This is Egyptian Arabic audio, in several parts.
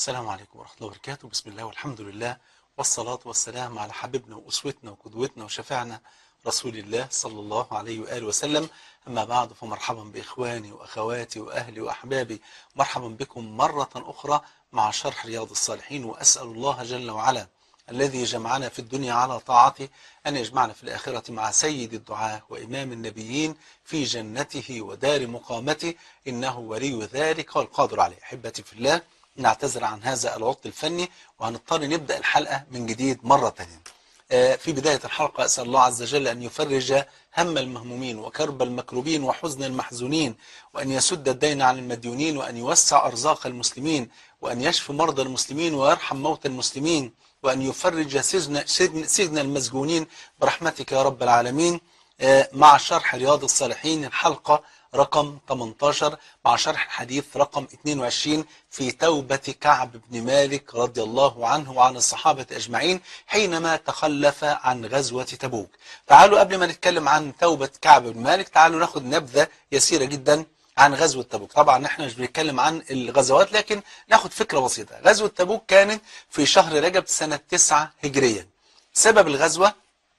السلام عليكم ورحمة الله وبركاته بسم الله والحمد لله والصلاة والسلام على حبيبنا وأسوتنا وقدوتنا وشفاعنا رسول الله صلى الله عليه وآله وسلم أما بعد فمرحبا بإخواني وأخواتي وأهلي وأحبابي مرحبا بكم مرة أخرى مع شرح رياض الصالحين وأسأل الله جل وعلا الذي جمعنا في الدنيا على طاعته أن يجمعنا في الآخرة مع سيد الدعاء وإمام النبيين في جنته ودار مقامته إنه ولي ذلك والقادر عليه أحبتي في الله نعتذر عن هذا العطل الفني وهنضطر نبدأ الحلقة من جديد مرة تانية في بداية الحلقة أسأل الله عز وجل أن يفرج هم المهمومين وكرب المكروبين وحزن المحزونين وأن يسد الدين عن المديونين وأن يوسع أرزاق المسلمين وأن يشفي مرضى المسلمين ويرحم موتى المسلمين وأن يفرج سجن, سجن, سجن المسجونين برحمتك يا رب العالمين مع شرح رياض الصالحين الحلقة رقم 18 مع شرح الحديث رقم 22 في توبة كعب بن مالك رضي الله عنه وعن الصحابة أجمعين حينما تخلف عن غزوة تبوك تعالوا قبل ما نتكلم عن توبة كعب بن مالك تعالوا ناخد نبذة يسيرة جدا عن غزوة تبوك طبعا احنا مش بنتكلم عن الغزوات لكن ناخد فكرة بسيطة غزوة تبوك كانت في شهر رجب سنة 9 هجريا سبب الغزوة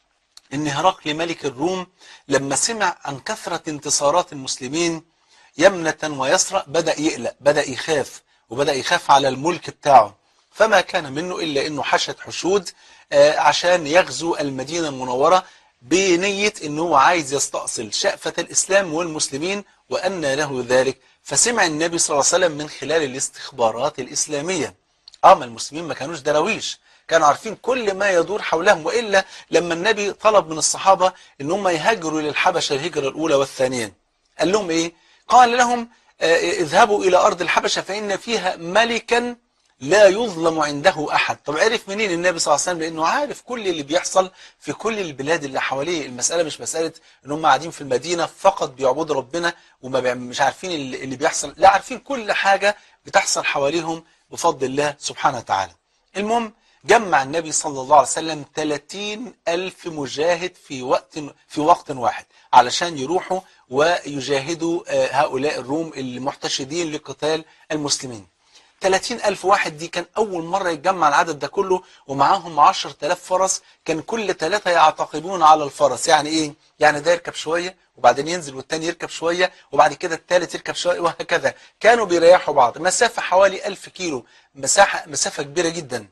ان هرقل ملك الروم لما سمع عن كثرة انتصارات المسلمين يمنة ويسرى بدأ يقلق بدأ يخاف وبدأ يخاف على الملك بتاعه فما كان منه إلا أنه حشد حشود عشان يغزو المدينة المنورة بنية أنه هو عايز يستأصل شأفة الإسلام والمسلمين وأن له ذلك فسمع النبي صلى الله عليه وسلم من خلال الاستخبارات الإسلامية أما المسلمين ما كانوش دراويش كانوا عارفين كل ما يدور حولهم وإلا لما النبي طلب من الصحابة ان هم يهاجروا للحبشة الهجرة الأولى والثانية قال لهم إيه قال لهم اذهبوا إلى أرض الحبشة فإن فيها ملكا لا يظلم عنده أحد طب عرف منين النبي صلى الله عليه وسلم لأنه عارف كل اللي بيحصل في كل البلاد اللي حواليه المسألة مش مسألة ان هم قاعدين في المدينة فقط بيعبدوا ربنا وما مش عارفين اللي بيحصل لا عارفين كل حاجة بتحصل حواليهم بفضل الله سبحانه وتعالى المهم جمع النبي صلى الله عليه وسلم 30 ألف مجاهد في وقت في وقت واحد علشان يروحوا ويجاهدوا هؤلاء الروم المحتشدين لقتال المسلمين 30 ألف واحد دي كان أول مرة يتجمع العدد ده كله ومعاهم 10000 فرس كان كل ثلاثة يعتقبون على الفرس يعني إيه؟ يعني ده يركب شوية وبعدين ينزل والتاني يركب شوية وبعد كده الثالث يركب شوية وهكذا كانوا بيريحوا بعض مسافة حوالي 1000 كيلو مساحة مسافة كبيرة جدا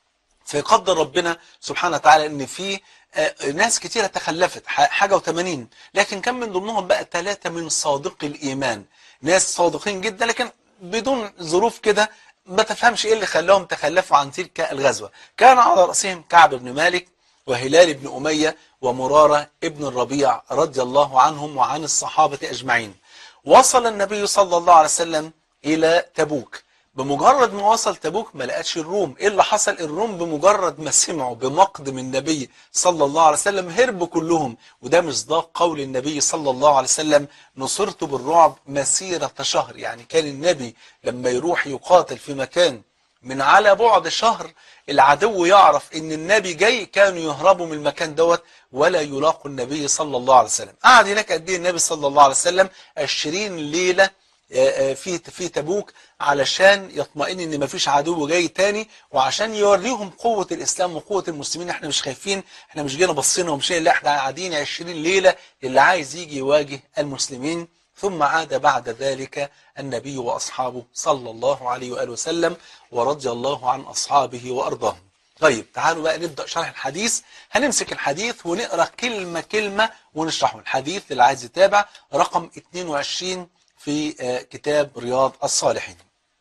فيقدر ربنا سبحانه وتعالى ان في ناس كتيرة تخلفت حاجة وثمانين لكن كان من ضمنهم بقى ثلاثة من صادق الإيمان ناس صادقين جدا لكن بدون ظروف كده ما تفهمش ايه اللي خلاهم تخلفوا عن تلك الغزوة كان على رأسهم كعب بن مالك وهلال بن أمية ومرارة ابن الربيع رضي الله عنهم وعن الصحابة أجمعين وصل النبي صلى الله عليه وسلم إلى تبوك بمجرد ما وصل تبوك ما لقاش الروم ايه اللي حصل الروم بمجرد ما سمعوا بمقدم النبي صلى الله عليه وسلم هربوا كلهم وده مصداق قول النبي صلى الله عليه وسلم نصرت بالرعب مسيرة شهر يعني كان النبي لما يروح يقاتل في مكان من على بعد شهر العدو يعرف ان النبي جاي كانوا يهربوا من المكان دوت ولا يلاقوا النبي صلى الله عليه وسلم قعد هناك قد ايه النبي صلى الله عليه وسلم 20 ليله في في تبوك علشان يطمئن ان مفيش عدو جاي تاني وعشان يوريهم قوة الاسلام وقوة المسلمين احنا مش خايفين احنا مش جينا بصينا ومشينا لا احنا قاعدين 20 ليلة اللي عايز يجي يواجه المسلمين ثم عاد بعد ذلك النبي واصحابه صلى الله عليه واله وسلم ورضي الله عن اصحابه وارضاهم طيب تعالوا بقى نبدأ شرح الحديث هنمسك الحديث ونقرأ كلمة كلمة ونشرحه الحديث اللي عايز يتابع رقم 22 في كتاب رياض الصالحين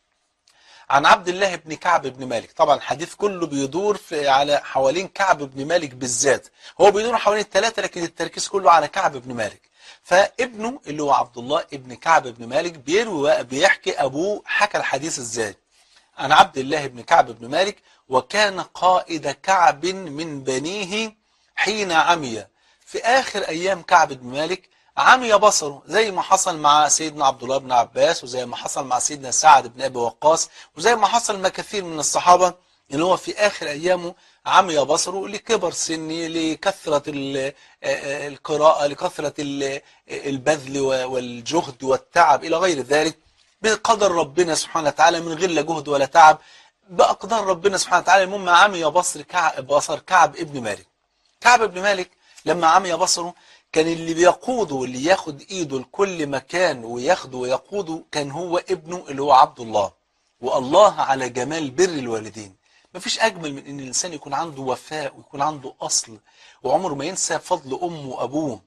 عن عبد الله بن كعب بن مالك طبعا الحديث كله بيدور في على حوالين كعب بن مالك بالذات هو بيدور حوالين الثلاثة لكن التركيز كله على كعب بن مالك فابنه اللي هو عبد الله ابن كعب بن مالك بيروي بيحكي أبوه حكى الحديث ازاي عن عبد الله بن كعب بن مالك وكان قائد كعب من بنيه حين عمي في آخر أيام كعب بن مالك عمي بصره زي ما حصل مع سيدنا عبد الله بن عباس وزي ما حصل مع سيدنا سعد بن أبي وقاص وزي ما حصل مع كثير من الصحابة ان هو في آخر أيامه عمي بصره لكبر سني لكثرة القراءة لكثرة البذل والجهد والتعب إلى غير ذلك بقدر ربنا سبحانه وتعالى من غير لا جهد ولا تعب بأقدار ربنا سبحانه وتعالى المهم عمي بصر كعب بصر كعب ابن مالك كعب ابن مالك لما عمي بصره كان اللي بيقوده واللي ياخد ايده لكل مكان وياخده ويقوده كان هو ابنه اللي هو عبد الله والله على جمال بر الوالدين مفيش اجمل من ان الانسان يكون عنده وفاء ويكون عنده اصل وعمره ما ينسى فضل امه وابوه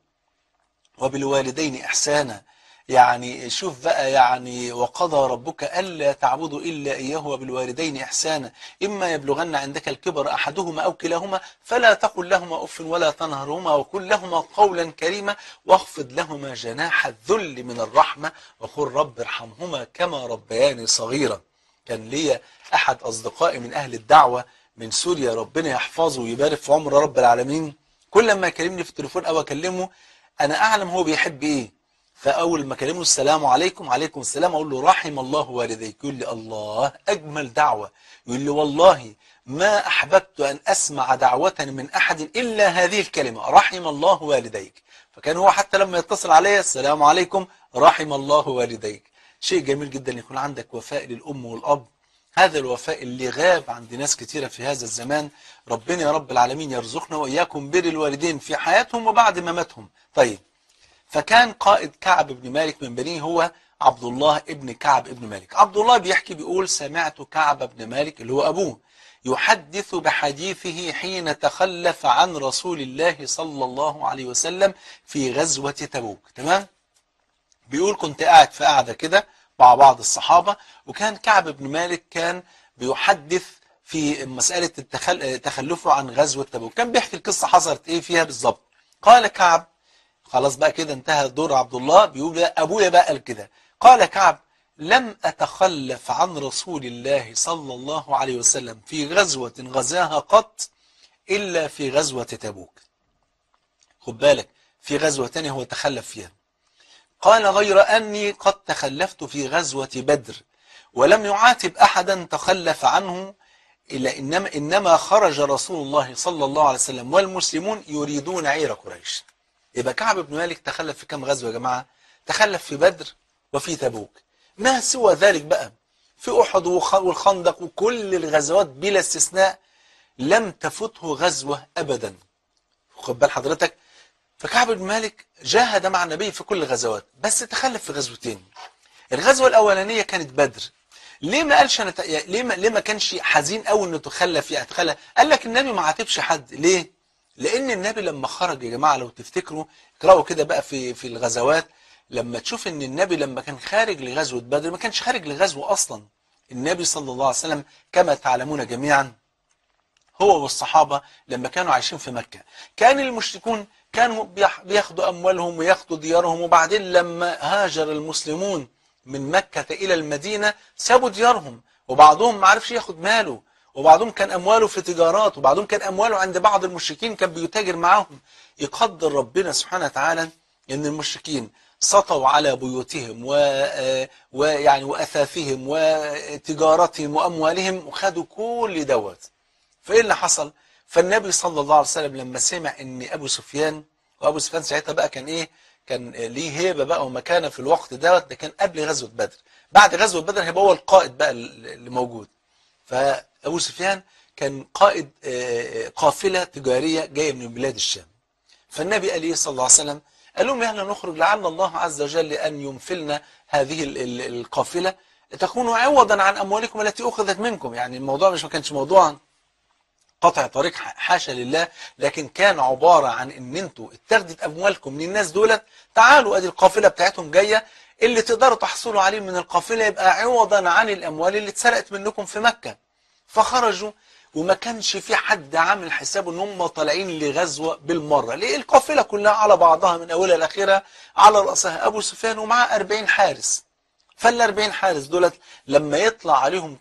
وبالوالدين احسانا يعني شوف بقى يعني وقضى ربك ألا تعبدوا إلا إياه وبالوالدين إحسانا إما يبلغن عندك الكبر أحدهما أو كلاهما فلا تقل لهما أف ولا تنهرهما وقل لهما قولا كريما واخفض لهما جناح الذل من الرحمة وقل رب ارحمهما كما ربياني صغيرا كان ليا أحد أصدقائي من أهل الدعوة من سوريا ربنا يحفظه ويبارك في عمر رب العالمين كل ما يكلمني في التليفون أو أكلمه أنا أعلم هو بيحب إيه فأول ما كلمه السلام عليكم عليكم السلام أقول له رحم الله والديك يقول لي الله أجمل دعوة يقول لي والله ما أحببت أن أسمع دعوة من أحد إلا هذه الكلمة رحم الله والديك فكان هو حتى لما يتصل علي السلام عليكم رحم الله والديك شيء جميل جدا يكون عندك وفاء للأم والأب هذا الوفاء اللي غاب عند ناس كتيرة في هذا الزمان ربنا يا رب العالمين يرزقنا وإياكم بر الوالدين في حياتهم وبعد مماتهم طيب فكان قائد كعب بن مالك من بنيه هو عبد الله ابن كعب ابن مالك عبد الله بيحكي بيقول سمعت كعب بن مالك اللي هو أبوه يحدث بحديثه حين تخلف عن رسول الله صلى الله عليه وسلم في غزوة تبوك تمام بيقول كنت قاعد في قاعدة كده مع بعض الصحابة وكان كعب بن مالك كان بيحدث في مسألة التخل... تخلفه عن غزوة تبوك كان بيحكي القصة حصلت ايه فيها بالظبط قال كعب خلاص بقى كده انتهى دور عبد الله بيقول ابويا بقى قال كده قال كعب لم أتخلف عن رسول الله صلى الله عليه وسلم في غزوة غزاها قط إلا في غزوة تبوك خد بالك في غزوة تانية هو تخلف فيها قال غير أني قد تخلفت في غزوة بدر ولم يعاتب أحدا تخلف عنه إلا إنما, إنما خرج رسول الله صلى الله عليه وسلم والمسلمون يريدون عير قريش يبقى كعب بن مالك تخلف في كم غزوة يا جماعة تخلف في بدر وفي تبوك ما سوى ذلك بقى في أحد والخندق وكل الغزوات بلا استثناء لم تفته غزوة أبدا خد بال حضرتك فكعب بن مالك جاهد مع النبي في كل الغزوات بس تخلف في غزوتين الغزوة الأولانية كانت بدر ليه ما قالش أنا ت... ليه ما... ليه ما كانش حزين قوي انه تخلف يعني تخلف قال لك النبي ما عاتبش حد ليه لان النبي لما خرج يا جماعه لو تفتكروا اقراوا كده بقى في في الغزوات لما تشوف ان النبي لما كان خارج لغزوه بدر ما كانش خارج لغزوه اصلا النبي صلى الله عليه وسلم كما تعلمون جميعا هو والصحابه لما كانوا عايشين في مكه كان المشركون كانوا بياخدوا اموالهم وياخدوا ديارهم وبعدين لما هاجر المسلمون من مكه الى المدينه سابوا ديارهم وبعضهم ما عرفش ياخد ماله وبعضهم كان أمواله في تجارات وبعضهم كان أمواله عند بعض المشركين كان بيتاجر معاهم يقدر ربنا سبحانه وتعالى أن المشركين سطوا على بيوتهم و... ويعني وأثاثهم وتجارتهم وأموالهم وخدوا كل دوت فإيه اللي حصل فالنبي صلى الله عليه وسلم لما سمع أن أبو سفيان وأبو سفيان ساعتها بقى كان إيه كان ليه هيبة بقى ومكانة في الوقت دوت ده كان قبل غزوة بدر بعد غزوة بدر هيبقى هو القائد بقى اللي موجود فأبو سفيان كان قائد قافلة تجارية جاية من بلاد الشام فالنبي قال إيه صلى الله عليه وسلم قال لهم يلا نخرج لعل الله عز وجل أن ينفلنا هذه القافلة تكون عوضا عن أموالكم التي أخذت منكم يعني الموضوع مش ما كانش موضوع قطع طريق حاشا لله لكن كان عبارة عن ان انتوا اتخذت اموالكم من الناس دولت تعالوا ادي القافلة بتاعتهم جاية اللي تقدروا تحصلوا عليه من القافلة يبقى عوضا عن الاموال اللي اتسرقت منكم في مكة فخرجوا وما كانش في حد عامل حسابه ان هم طالعين لغزوة بالمرة ليه القافلة كلها على بعضها من اولها لاخرها على رأسها ابو سفيان ومعاه 40 حارس فال 40 حارس دولت لما يطلع عليهم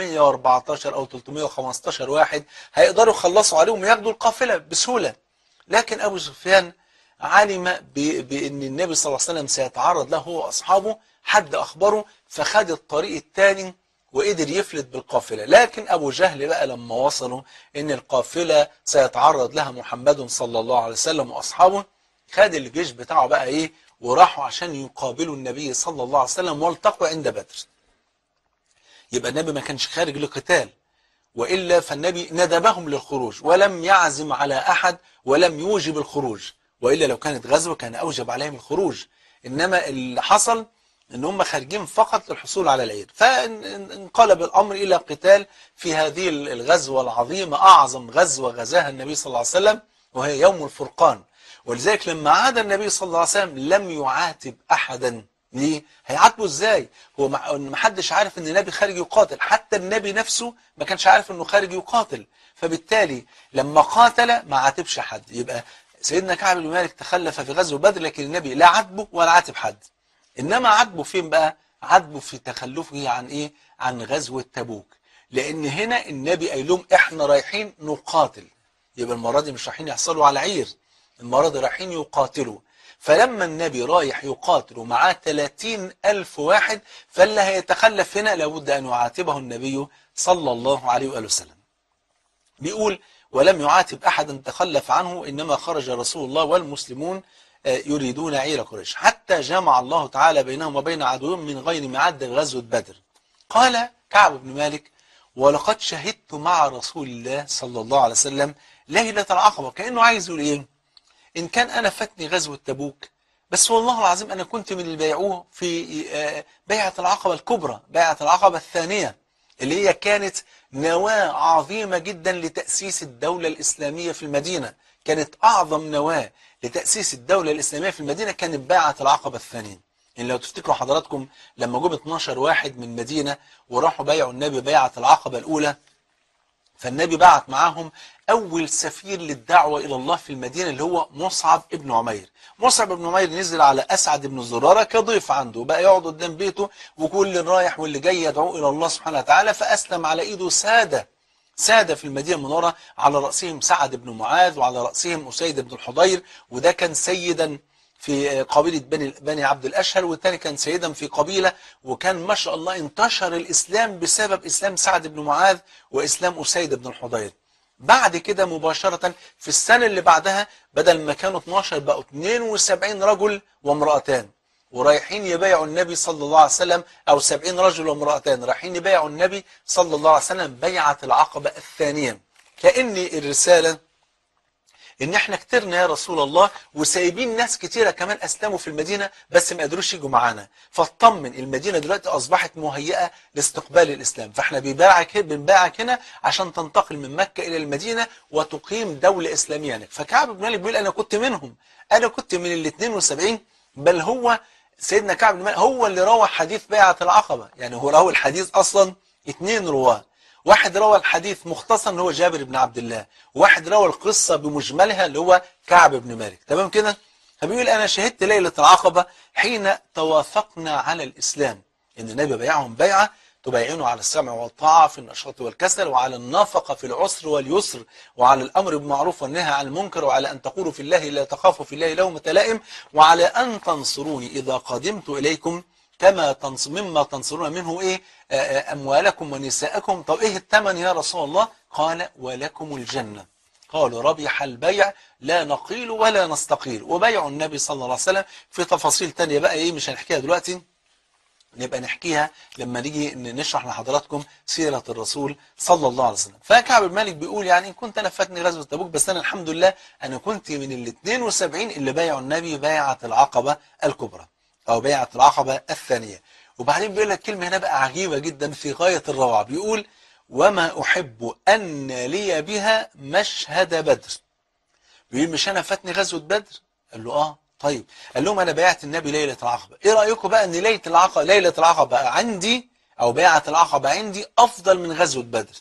314 او 315 واحد هيقدروا يخلصوا عليهم وياخدوا القافلة بسهولة لكن ابو سفيان علم بان النبي صلى الله عليه وسلم سيتعرض له هو واصحابه حد اخبره فخد الطريق الثاني وقدر يفلت بالقافلة لكن أبو جهل بقى لما وصلوا إن القافلة سيتعرض لها محمد صلى الله عليه وسلم وأصحابه خد الجيش بتاعه بقى إيه وراحوا عشان يقابلوا النبي صلى الله عليه وسلم والتقوا عند بدر يبقى النبي ما كانش خارج لقتال وإلا فالنبي ندبهم للخروج ولم يعزم على أحد ولم يوجب الخروج وإلا لو كانت غزوة كان أوجب عليهم الخروج إنما اللي حصل ان هم خارجين فقط للحصول على العير فانقلب الامر الى قتال في هذه الغزوه العظيمه اعظم غزوه غزاها النبي صلى الله عليه وسلم وهي يوم الفرقان ولذلك لما عاد النبي صلى الله عليه وسلم لم يعاتب احدا ليه؟ هيعاتبه ازاي؟ هو ما حدش عارف ان النبي خارج يقاتل، حتى النبي نفسه ما كانش عارف انه خارج يقاتل، فبالتالي لما قاتل ما عاتبش حد، يبقى سيدنا كعب بن مالك تخلف في غزوه بدر لكن النبي لا عاتبه ولا عاتب حد. انما عاتبه فين بقى؟ عاتبه في تخلفه عن ايه؟ عن غزوه تبوك. لان هنا النبي قايل لهم احنا رايحين نقاتل. يبقى المره دي مش رايحين يحصلوا على عير. المره دي رايحين يقاتلوا. فلما النبي رايح يقاتل ومعاه 30 ألف واحد فاللي هيتخلف هنا لابد أن يعاتبه النبي صلى الله عليه وآله وسلم بيقول ولم يعاتب أحدا تخلف عنه إنما خرج رسول الله والمسلمون يريدون عير قريش حتى جمع الله تعالى بينهم وبين عدوهم من غير معد غزوة بدر قال كعب بن مالك ولقد شهدت مع رسول الله صلى الله عليه وسلم ليلة العقبة كأنه عايز يقول إيه إن كان أنا فاتني غزوة تبوك بس والله العظيم أنا كنت من اللي بيعوه في بيعة العقبة الكبرى بيعة العقبة الثانية اللي هي كانت نواة عظيمة جدا لتأسيس الدولة الإسلامية في المدينة كانت أعظم نواة لتأسيس الدولة الإسلامية في المدينة كانت بيعة العقبة الثانية يعني لو تفتكروا حضراتكم لما جم 12 واحد من المدينة وراحوا بايعوا النبي بيعة العقبة الأولى فالنبي بعت معاهم أول سفير للدعوة إلى الله في المدينة اللي هو مصعب ابن عمير مصعب ابن عمير نزل على أسعد بن زرارة كضيف عنده بقى يقعد قدام بيته وكل رايح واللي جاي يدعو إلى الله سبحانه وتعالى فأسلم على إيده سادة سادة في المدينة المنورة على رأسهم سعد بن معاذ وعلى رأسهم أسيد بن الحضير وده كان سيدا في قبيلة بني, بني عبد الأشهر والثاني كان سيدا في قبيلة وكان ما شاء الله انتشر الإسلام بسبب إسلام سعد بن معاذ وإسلام أسيد بن الحضير بعد كده مباشرة في السنة اللي بعدها بدل ما كانوا 12 بقوا 72 رجل وامرأتان ورايحين يبايعوا النبي صلى الله عليه وسلم أو 70 رجل وامرأتان رايحين يبايعوا النبي صلى الله عليه وسلم بيعة العقبة الثانية كأن الرسالة ان احنا كترنا يا رسول الله وسايبين ناس كتيرة كمان اسلموا في المدينة بس ما قدروش يجوا معانا فاطمن المدينة دلوقتي اصبحت مهيئة لاستقبال الاسلام فاحنا بنباعك بنباعك هنا عشان تنتقل من مكة الى المدينة وتقيم دولة اسلامية هناك فكعب بن مالك بيقول انا كنت منهم انا كنت من ال 72 بل هو سيدنا كعب بن مالك هو اللي روى حديث بيعة العقبة يعني هو روى الحديث اصلا اثنين رواه واحد روى الحديث مختصر اللي هو جابر بن عبد الله واحد روى القصة بمجملها اللي هو كعب بن مالك تمام كده فبيقول أنا شهدت ليلة العقبة حين توافقنا على الإسلام إن النبي بيعهم بيعة تبايعونه على السمع والطاعة في النشاط والكسل وعلى النفقة في العسر واليسر وعلى الأمر بالمعروف والنهي عن المنكر وعلى أن تقولوا في الله لا تخافوا في الله لومة لائم وعلى أن تنصروني إذا قدمت إليكم كما تنص مما تنصرون منه ايه اموالكم ونساءكم طب ايه الثمن يا رسول الله قال ولكم الجنة قالوا ربح البيع لا نقيل ولا نستقيل وبيع النبي صلى الله عليه وسلم في تفاصيل تانية بقى ايه مش هنحكيها دلوقتي نبقى نحكيها لما نيجي نشرح لحضراتكم سيرة الرسول صلى الله عليه وسلم فكعب بن مالك بيقول يعني إن كنت أنا فاتني غزوة تبوك بس أنا الحمد لله أنا كنت من ال 72 اللي بايعوا النبي بيعة العقبة الكبرى أو بيعة العقبة الثانية وبعدين بيقول لك كلمة هنا بقى عجيبة جدا في غاية الروعة بيقول وما أحب أن لي بها مشهد بدر بيقول مش أنا فاتني غزوة بدر قال له آه طيب قال لهم أنا بيعت النبي ليلة العقبة إيه رأيكم بقى أن ليلة العقبة ليلة العقبة عندي أو بيعة العقبة عندي أفضل من غزوة بدر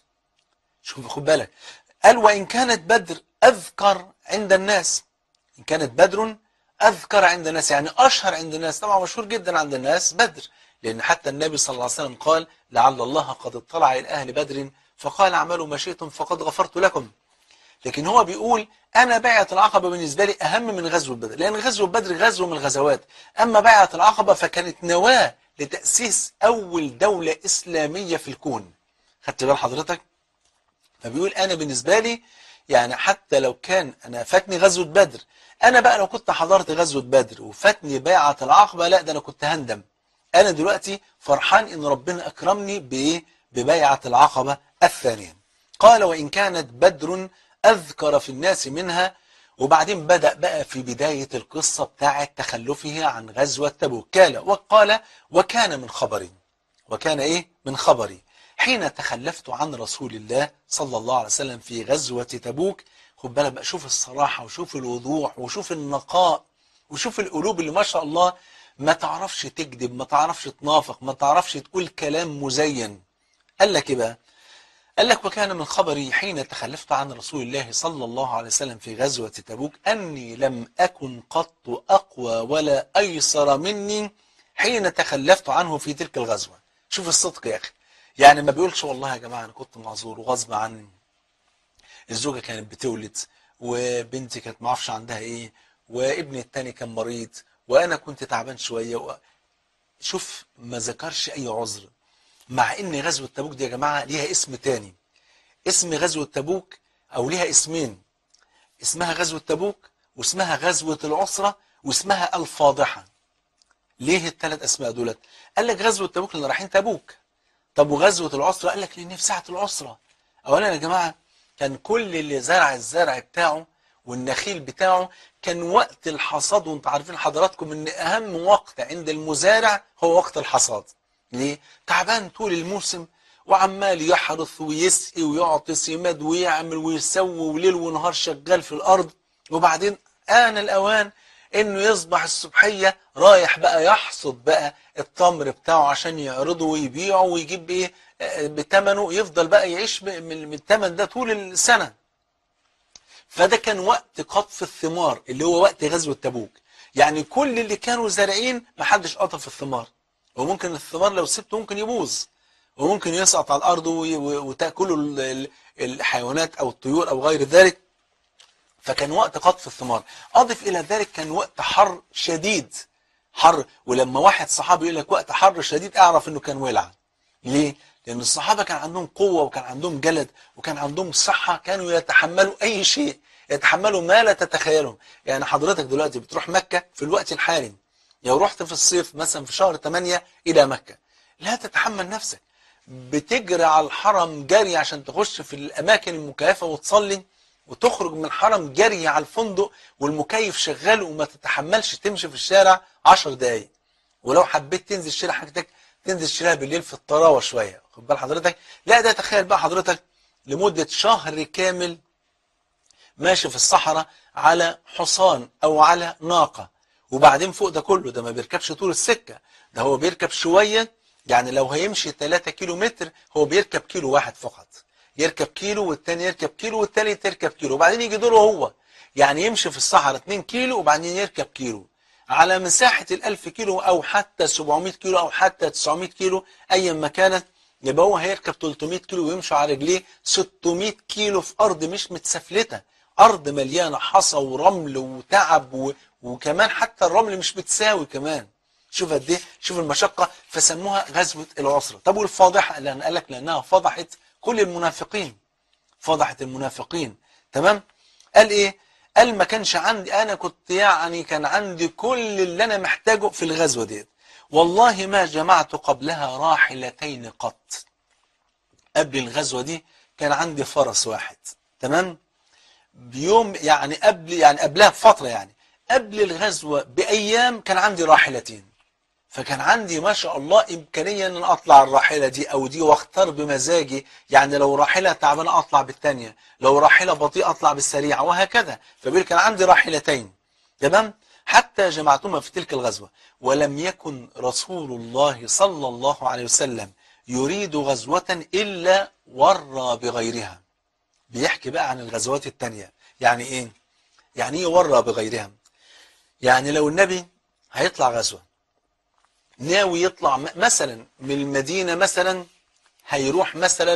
شوف خد بالك قال وإن كانت بدر أذكر عند الناس إن كانت بدر أذكر عند الناس يعني أشهر عند الناس طبعا مشهور جدا عند الناس بدر لأن حتى النبي صلى الله عليه وسلم قال لعل الله قد اطلع إلى أهل بدر فقال اعملوا ما شئتم فقد غفرت لكم لكن هو بيقول أنا بيعة العقبة بالنسبة لي أهم من غزوة بدر لأن غزوة بدر غزوة من الغزوات أما بيعة العقبة فكانت نواة لتأسيس أول دولة إسلامية في الكون خدت بال حضرتك فبيقول أنا بالنسبة لي يعني حتى لو كان أنا فاتني غزوة بدر أنا بقى لو كنت حضرت غزوة بدر وفاتني بيعة العقبة لا ده أنا كنت هندم أنا دلوقتي فرحان إن ربنا أكرمني بإيه ببيعة العقبة الثانية قال وإن كانت بدر أذكر في الناس منها وبعدين بدأ بقى في بداية القصة بتاعة تخلفه عن غزوة تبوك قال وقال وكان من خبري وكان إيه من خبري حين تخلفت عن رسول الله صلى الله عليه وسلم في غزوة تبوك خد بالك بقى شوف الصراحة وشوف الوضوح وشوف النقاء وشوف القلوب اللي ما شاء الله ما تعرفش تكذب ما تعرفش تنافق ما تعرفش تقول كلام مزين قال لك إيه بقى قال لك وكان من خبري حين تخلفت عن رسول الله صلى الله عليه وسلم في غزوة تبوك أني لم أكن قط أقوى ولا أيسر مني حين تخلفت عنه في تلك الغزوة شوف الصدق يا أخي يعني ما بيقولش والله يا جماعة أنا كنت معذور وغصب عني الزوجة كانت بتولد وبنتي كانت معرفش عندها إيه وابني التاني كان مريض وأنا كنت تعبان شوية و... شوف ما ذكرش أي عذر مع ان غزوة تبوك دي يا جماعة ليها اسم تاني اسم غزوة تبوك او ليها اسمين اسمها غزوة تبوك واسمها غزوة العسرة واسمها الفاضحة ليه الثلاث اسماء دولت قال لك غزوة تبوك لان رايحين تبوك طب وغزوة العسرة قال لك لان في ساعة العسرة اولا يا جماعة كان كل اللي زرع الزرع بتاعه والنخيل بتاعه كان وقت الحصاد وانتم عارفين حضراتكم ان اهم وقت عند المزارع هو وقت الحصاد ليه؟ تعبان طول الموسم وعمال يحرث ويسقي ويعطس يمد ويعمل ويسوي وليل ونهار شغال في الارض وبعدين آن الاوان انه يصبح الصبحيه رايح بقى يحصد بقى التمر بتاعه عشان يعرضه ويبيعه ويجيب ايه بثمنه يفضل بقى يعيش من الثمن ده طول السنه. فده كان وقت قطف الثمار اللي هو وقت غزوه تبوك. يعني كل اللي كانوا زارعين محدش قطف الثمار. وممكن الثمار لو سبته ممكن يبوظ وممكن يسقط على الارض وتاكله الحيوانات او الطيور او غير ذلك فكان وقت قطف الثمار اضف الى ذلك كان وقت حر شديد حر ولما واحد صحابي يقول لك وقت حر شديد اعرف انه كان ولع ليه لان الصحابه كان عندهم قوه وكان عندهم جلد وكان عندهم صحه كانوا يتحملوا اي شيء يتحملوا ما لا تتخيلهم يعني حضرتك دلوقتي بتروح مكه في الوقت الحالي لو رحت في الصيف مثلا في شهر 8 إلى مكة لا تتحمل نفسك بتجري على الحرم جري عشان تخش في الأماكن المكيفة وتصلي وتخرج من الحرم جري على الفندق والمكيف شغال وما تتحملش تمشي في الشارع 10 دقايق ولو حبيت تنزل تشتري حاجتك تنزل تشتريها بالليل في الطراوة شوية خد بال حضرتك لا ده تخيل بقى حضرتك لمدة شهر كامل ماشي في الصحراء على حصان أو على ناقة وبعدين فوق ده كله ده ما بيركبش طول السكة ده هو بيركب شوية يعني لو هيمشي 3 كيلو متر هو بيركب كيلو واحد فقط يركب كيلو والتاني يركب كيلو والتالت يركب كيلو وبعدين يجي دوره هو يعني يمشي في الصحراء 2 كيلو وبعدين يركب كيلو على مساحة الألف كيلو أو حتى 700 كيلو أو حتى 900 كيلو أيا ما كانت يبقى هو هيركب 300 كيلو ويمشي على رجليه 600 كيلو في أرض مش متسفلتة أرض مليانة حصى ورمل وتعب و... وكمان حتى الرمل مش بتساوي كمان شوف قد ايه شوف المشقة فسموها غزوة العسرة طب والفاضحة لأن قال لك لأنها فضحت كل المنافقين فضحت المنافقين تمام قال ايه قال ما كانش عندي انا كنت يعني كان عندي كل اللي انا محتاجه في الغزوة ديت والله ما جمعت قبلها راحلتين قط قبل الغزوة دي كان عندي فرس واحد تمام بيوم يعني قبل يعني قبلها بفترة يعني قبل الغزوة بأيام كان عندي راحلتين فكان عندي ما شاء الله إمكانية أن أطلع الراحلة دي أو دي واختار بمزاجي يعني لو راحلة تعبانة أطلع بالثانية لو راحلة بطيئة أطلع بالسريعة وهكذا فبيقول كان عندي راحلتين تمام حتى جمعتهما في تلك الغزوة ولم يكن رسول الله صلى الله عليه وسلم يريد غزوة إلا ورى بغيرها بيحكي بقى عن الغزوات التانية يعني إيه يعني إيه ورى بغيرها يعني لو النبي هيطلع غزوة ناوي يطلع مثلا من المدينة مثلا هيروح مثلا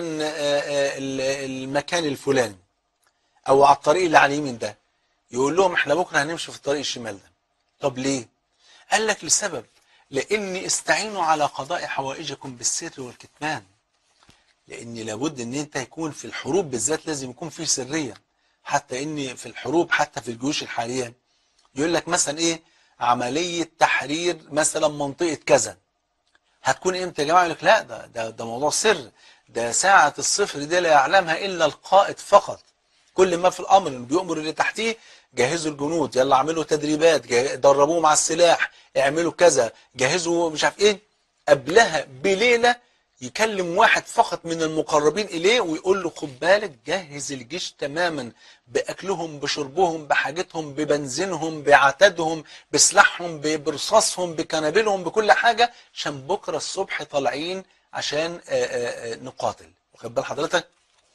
المكان الفلاني او على الطريق اللي على اليمين ده يقول لهم احنا بكره هنمشي في الطريق الشمال ده طب ليه قال لك لسبب لاني استعينوا على قضاء حوائجكم بالسر والكتمان لان لابد ان انت يكون في الحروب بالذات لازم يكون في سريه حتى ان في الحروب حتى في الجيوش الحاليه يقول لك مثلا ايه عملية تحرير مثلا منطقة كذا هتكون امتى يا جماعة يقول لك لا ده, ده, ده موضوع سر ده ساعة الصفر دي لا يعلمها إلا القائد فقط كل ما في الأمر إنه بيأمر اللي تحتيه جهزوا الجنود يلا اعملوا تدريبات جه- دربوهم على السلاح اعملوا كذا جهزوا مش عارف ايه قبلها بليلة يكلم واحد فقط من المقربين إليه ويقول له خد بالك جهز الجيش تماما بأكلهم بشربهم بحاجتهم ببنزينهم بعتادهم بسلاحهم ب- برصاصهم بكنابلهم بكل حاجة عشان بكرة الصبح طالعين عشان آه، آه، آه، نقاتل واخد بال حضرتك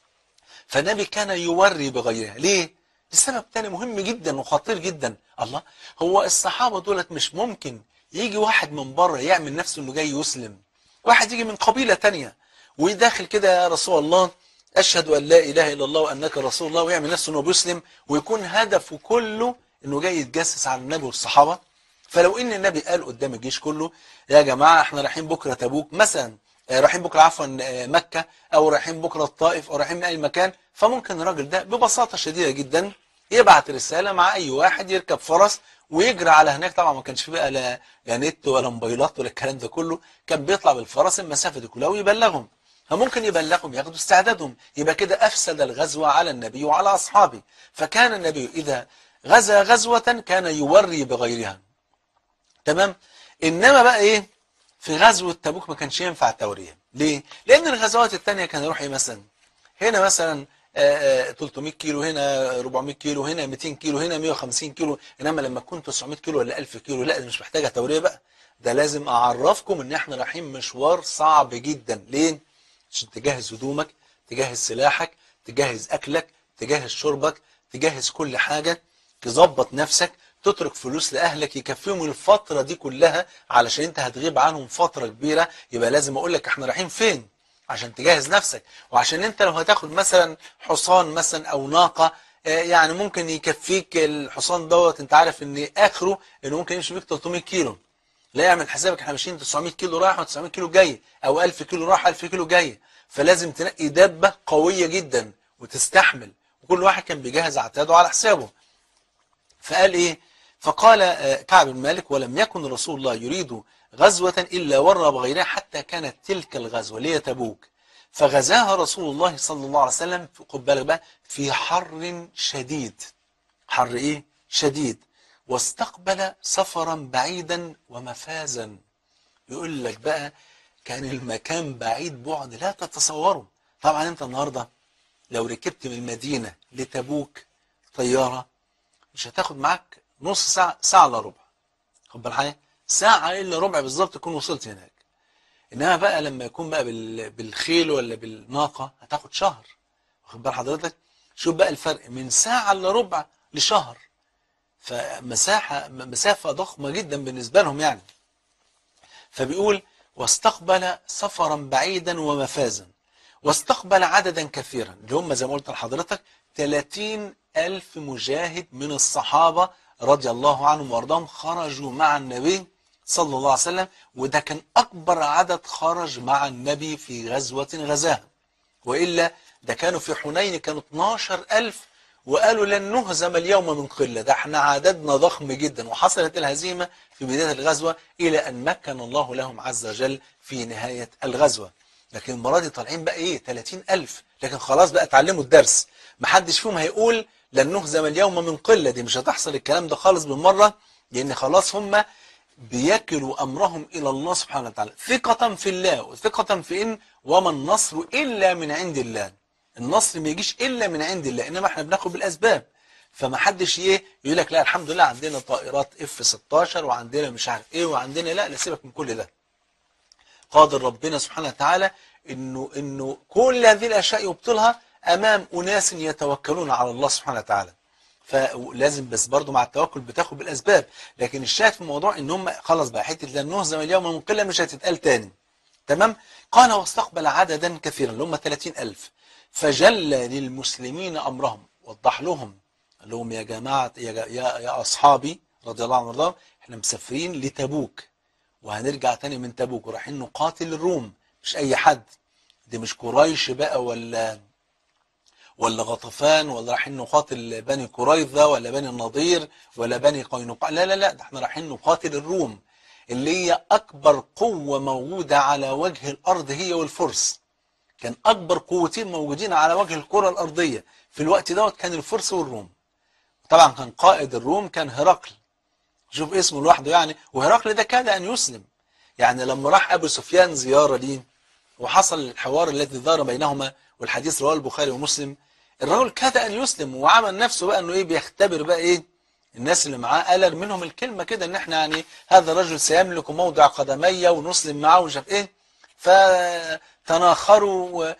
فالنبي كان يوري بغيرها ليه؟ لسبب تاني مهم جدا وخطير جدا الله هو الصحابة دولت مش ممكن يجي واحد من بره يعمل نفسه انه جاي يسلم واحد يجي من قبيلة تانية ويداخل كده يا رسول الله أشهد أن لا إله إلا الله وأنك رسول الله ويعمل نفسه أنه بيسلم ويكون هدفه كله أنه جاي يتجسس على النبي والصحابة فلو ان النبي قال قدام الجيش كله يا جماعة احنا رايحين بكرة تبوك مثلا آه، رايحين بكرة عفوا آه، مكة او رايحين بكرة الطائف او رايحين من اي مكان فممكن الراجل ده ببساطة شديدة جدا يبعت رسالة مع اي واحد يركب فرس ويجري على هناك طبعا ما كانش فيه بقى لا لا نت ولا موبايلات ولا الكلام ده كله كان بيطلع بالفرس المسافة دي كلها ويبلغهم فممكن يبلغهم ياخدوا استعدادهم يبقى كده افسد الغزو على النبي وعلى اصحابه فكان النبي اذا غزا غزوة كان يوري بغيرها تمام انما بقى ايه في غزوة تبوك ما كانش ينفع التورية ليه لان الغزوات التانية كان يروح ايه مثلا هنا مثلا آه، آه، 300 كيلو هنا 400 كيلو هنا 200 كيلو هنا 150 كيلو انما لما تكون 900 كيلو ولا 1000 كيلو لا دي مش محتاجه توريه بقى ده لازم اعرفكم ان احنا رايحين مشوار صعب جدا ليه عشان تجهز هدومك تجهز سلاحك تجهز اكلك تجهز شربك تجهز كل حاجه تظبط نفسك تترك فلوس لاهلك يكفيهم الفتره دي كلها علشان انت هتغيب عنهم فتره كبيره يبقى لازم اقول لك احنا رايحين فين عشان تجهز نفسك وعشان انت لو هتاخد مثلا حصان مثلا او ناقه آه، يعني ممكن يكفيك الحصان دوت انت عارف ان اخره انه ممكن يمشي بيك 300 كيلو لا يعمل حسابك احنا ماشيين 900 كيلو رايح و900 كيلو جاي او 1000 كيلو رايح 1000 كيلو جاي فلازم تنقي دابه قويه جدا وتستحمل وكل واحد كان بيجهز عتاده على حسابه فقال ايه فقال آه، كعب بن مالك ولم يكن رسول الله يريد غزوة إلا ورى بغيرها حتى كانت تلك الغزوة اللي هي تبوك فغزاها رسول الله صلى الله عليه وسلم في- خد بالك بقى في حر شديد حر ايه شديد واستقبل سفرا بعيدا ومفازا يقول لك بقى كان المكان بعيد بعد لا تتصوره طبعا انت النهارده لو ركبت من المدينة لتبوك طيارة مش هتاخد معاك نص ساعة ساعة الا ربع خد بالك حاجة ساعة الا ربع بالظبط تكون وصلت هناك انما بقى لما يكون بقى بال- بالخيل ولا بالناقة هتاخد شهر واخد بال حضرتك شوف بقى الفرق من ساعة الا ربع لشهر فمساحة مسافة ضخمة جدا بالنسبة لهم يعني فبيقول واستقبل سفرا بعيدا ومفازا واستقبل عددا كثيرا اللي هم زي ما قلت لحضرتك 30 ألف مجاهد من الصحابة رضي الله عنهم وارضاهم خرجوا مع النبي صلى الله عليه وسلم وده كان أكبر عدد خرج مع النبي في غزوة غزاها وإلا ده كانوا في حنين كانوا 12 ألف وقالوا لن نهزم اليوم من قلة ده احنا عددنا ضخم جدا وحصلت الهزيمة في بداية الغزوة إلى أن مكن الله لهم عز وجل في نهاية الغزوة لكن المرة دي طالعين بقى إيه 30 ألف لكن خلاص بقى اتعلموا الدرس محدش فيهم هيقول لن نهزم اليوم من قلة دي مش هتحصل الكلام ده خالص بالمرة لأن خلاص هم بيكلوا أمرهم إلى الله سبحانه وتعالى ثقة في الله وثقة في إن وما النصر إلا من عند الله النصر ما يجيش إلا من عند الله إنما إحنا بناخد بالأسباب فما حدش ايه يقول لك لا الحمد لله عندنا طائرات اف 16 وعندنا مش عارف ايه وعندنا لا لا سيبك من كل ده قادر ربنا سبحانه وتعالى انه انه كل هذه الاشياء يبطلها امام اناس يتوكلون على الله سبحانه وتعالى فلازم بس برضو مع التوكل بتاخد بالاسباب لكن الشاهد في الموضوع ان هم خلاص بقى حته لن نهزم اليوم من قله مش هتتقال تاني تمام قال واستقبل عددا كثيرا اللي هم 30000 فجل للمسلمين امرهم وضح لهم قال لهم يا جماعه يا, جا- يا, يا اصحابي رضي الله عنهم وارضاهم احنا مسافرين لتبوك وهنرجع تاني من تبوك ورايحين نقاتل الروم مش اي حد دي مش قريش بقى ولا ولا غطفان ولا رايحين نقاتل بني قريظة ولا بني النضير ولا بني قينقاع لا لا لا ده احنا رايحين نقاتل الروم اللي هي أكبر قوة موجودة على وجه الأرض هي والفرس كان اكبر قوتين موجودين على وجه الكره الارضيه في الوقت دوت كان الفرس والروم طبعا كان قائد الروم كان هرقل شوف اسمه لوحده يعني وهرقل ده كاد ان يسلم يعني لما راح ابو سفيان زياره ليه وحصل الحوار الذي دار بينهما والحديث رواه البخاري ومسلم الرجل كاد ان يسلم وعمل نفسه بقى انه ايه بيختبر بقى ايه الناس اللي معاه قال منهم الكلمه كده ان احنا يعني هذا الرجل سيملك موضع قدمي ونسلم معه ومش عارف ايه فتناخروا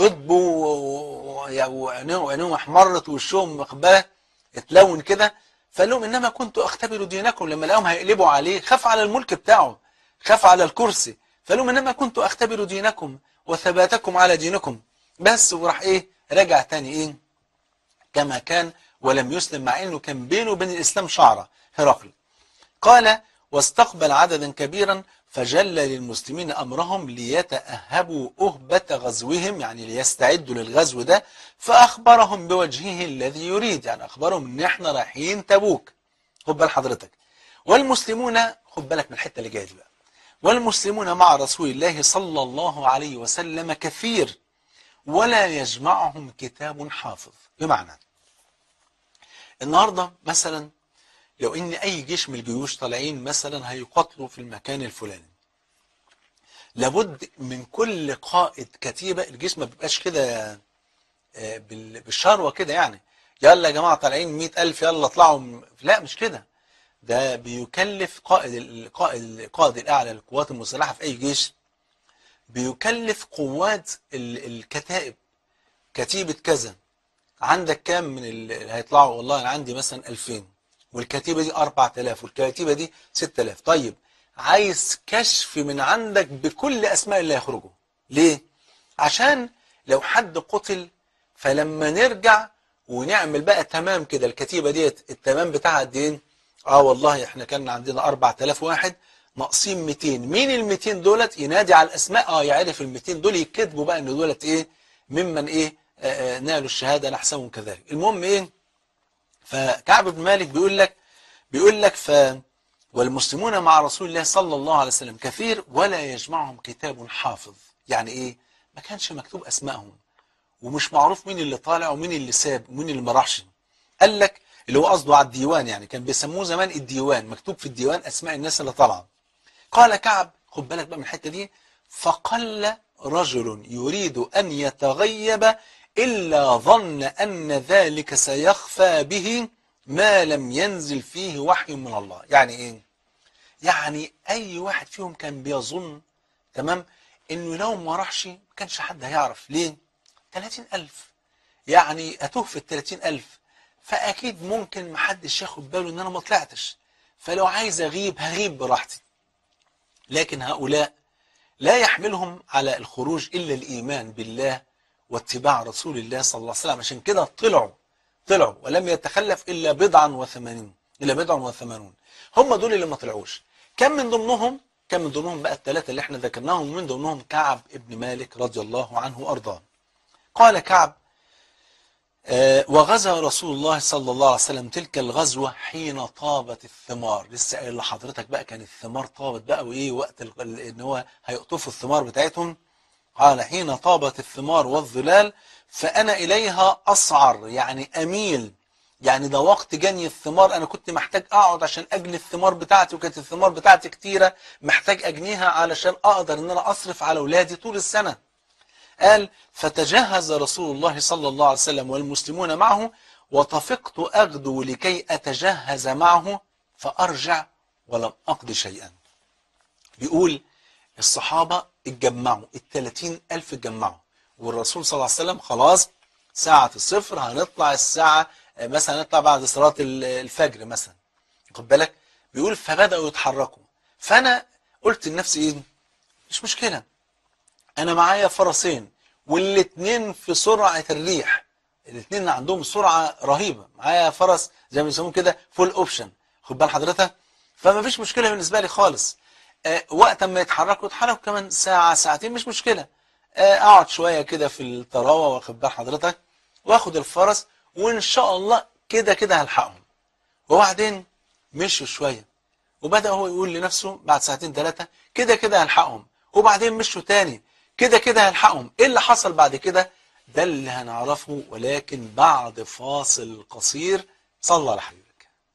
وغضبوا وعينيهم احمرت ووشهم مقبله اتلون كده فقال لهم انما كنت اختبر دينكم لما لقاهم هيقلبوا عليه خاف على الملك بتاعه خاف على الكرسي فقال لهم انما كنت اختبر دينكم وثباتكم على دينكم بس وراح ايه رجع تاني ايه كما كان ولم يسلم مع انه كان بينه وبين الاسلام شعره هرقل قال واستقبل عددا كبيرا فجل للمسلمين امرهم ليتاهبوا اهبه غزوهم يعني ليستعدوا للغزو ده فاخبرهم بوجهه الذي يريد يعني اخبرهم ان احنا رايحين تبوك خد بال حضرتك والمسلمون خد بالك من الحته اللي جايه دي بقى والمسلمون مع رسول الله صلى الله عليه وسلم كثير ولا يجمعهم كتاب حافظ بمعنى النهارده مثلا لو ان اي جيش من الجيوش طالعين مثلا هيقاتلوا في المكان الفلاني لابد من كل قائد كتيبه الجيش ما بيبقاش كده بالشروه كده يعني يلا يا جماعه طالعين 100000 يلا اطلعوا لا مش كده ده بيكلف قائد القائد القائد الاعلى للقوات المسلحه في اي جيش بيكلف قوات الكتائب كتيبه كذا عندك كام من اللي هيطلعوا والله انا عندي مثلا 2000 والكتيبه دي 4000 والكتيبه دي 6000 طيب عايز كشف من عندك بكل اسماء اللي هيخرجوا ليه عشان لو حد قتل فلما نرجع ونعمل بقى تمام كده الكتيبه ديت التمام بتاعها قد ايه اه والله احنا كان عندنا 4000 واحد ناقصين 200 مين ال 200 دولت ينادي على الاسماء اه يعرف ال 200 دول يكتبوا بقى ان دولت ايه ممن ايه آه آه نالوا الشهاده نحسبهم كذلك المهم ايه فكعب بن مالك بيقول لك بيقول لك ف والمسلمون مع رسول الله صلى الله عليه وسلم كثير ولا يجمعهم كتاب حافظ يعني ايه ما كانش مكتوب اسمائهم ومش معروف مين اللي طالع ومين اللي ساب ومين اللي ما راحش قال لك اللي هو قصده على الديوان يعني كان بيسموه زمان الديوان مكتوب في الديوان اسماء الناس اللي طالعه قال كعب خد بالك بقى من الحته دي فقل رجل يريد ان يتغيب الا ظن ان ذلك سيخفى به ما لم ينزل فيه وحي من الله يعني ايه يعني اي واحد فيهم كان بيظن تمام انه لو ما راحش ما كانش حد هيعرف ليه 30000 يعني اتوه في ال 30000 فاكيد ممكن محدش ياخد باله ان انا ما طلعتش فلو عايز اغيب هغيب براحتي لكن هؤلاء لا يحملهم على الخروج الا الايمان بالله واتباع رسول الله صلى الله عليه وسلم عشان كده طلعوا طلعوا ولم يتخلف الا بضعا وثمانين الا بضعا وثمانون هم دول اللي ما طلعوش كم من ضمنهم كم من ضمنهم بقى الثلاثه اللي احنا ذكرناهم من ضمنهم كعب ابن مالك رضي الله عنه وارضاه قال كعب آه وغزا رسول الله صلى الله عليه وسلم تلك الغزوة حين طابت الثمار لسه قايل لحضرتك بقى كان الثمار طابت بقى وايه وقت ان هو هيقطفوا الثمار بتاعتهم قال حين طابت الثمار والظلال فأنا إليها أسعر يعني أميل يعني ده وقت جني الثمار أنا كنت محتاج أقعد عشان أجني الثمار بتاعتي وكانت الثمار بتاعتي كتيرة محتاج أجنيها علشان أقدر أن أنا أصرف على أولادي طول السنة قال فتجهز رسول الله صلى الله عليه وسلم والمسلمون معه وطفقت أغدو لكي أتجهز معه فأرجع ولم أقضي شيئا بيقول الصحابة اتجمعوا الثلاثين ألف اتجمعوا والرسول صلى الله عليه وسلم خلاص ساعة الصفر هنطلع الساعة مثلا نطلع بعد صلاة الفجر مثلا خد بالك بيقول فبدأوا يتحركوا فأنا قلت لنفسي إيه مش مشكلة أنا معايا فرسين والاثنين في سرعة الريح الاثنين عندهم سرعة رهيبة معايا فرس زي ما بيسموه كده فول اوبشن خد بال حضرتك فما فيش مشكلة بالنسبة لي خالص أه وقت ما يتحركوا يتحركوا كمان ساعة ساعتين مش مشكلة أه اقعد شوية كده في الطراوة واخد بال حضرتك واخد الفرس وان شاء الله كده كده هلحقهم وبعدين مشوا شوية وبدأ هو يقول لنفسه بعد ساعتين ثلاثة كده كده هلحقهم وبعدين مشوا تاني كده كده هيلحقهم ايه اللي حصل بعد كده ده اللي هنعرفه ولكن بعد فاصل قصير صلى على حبيبك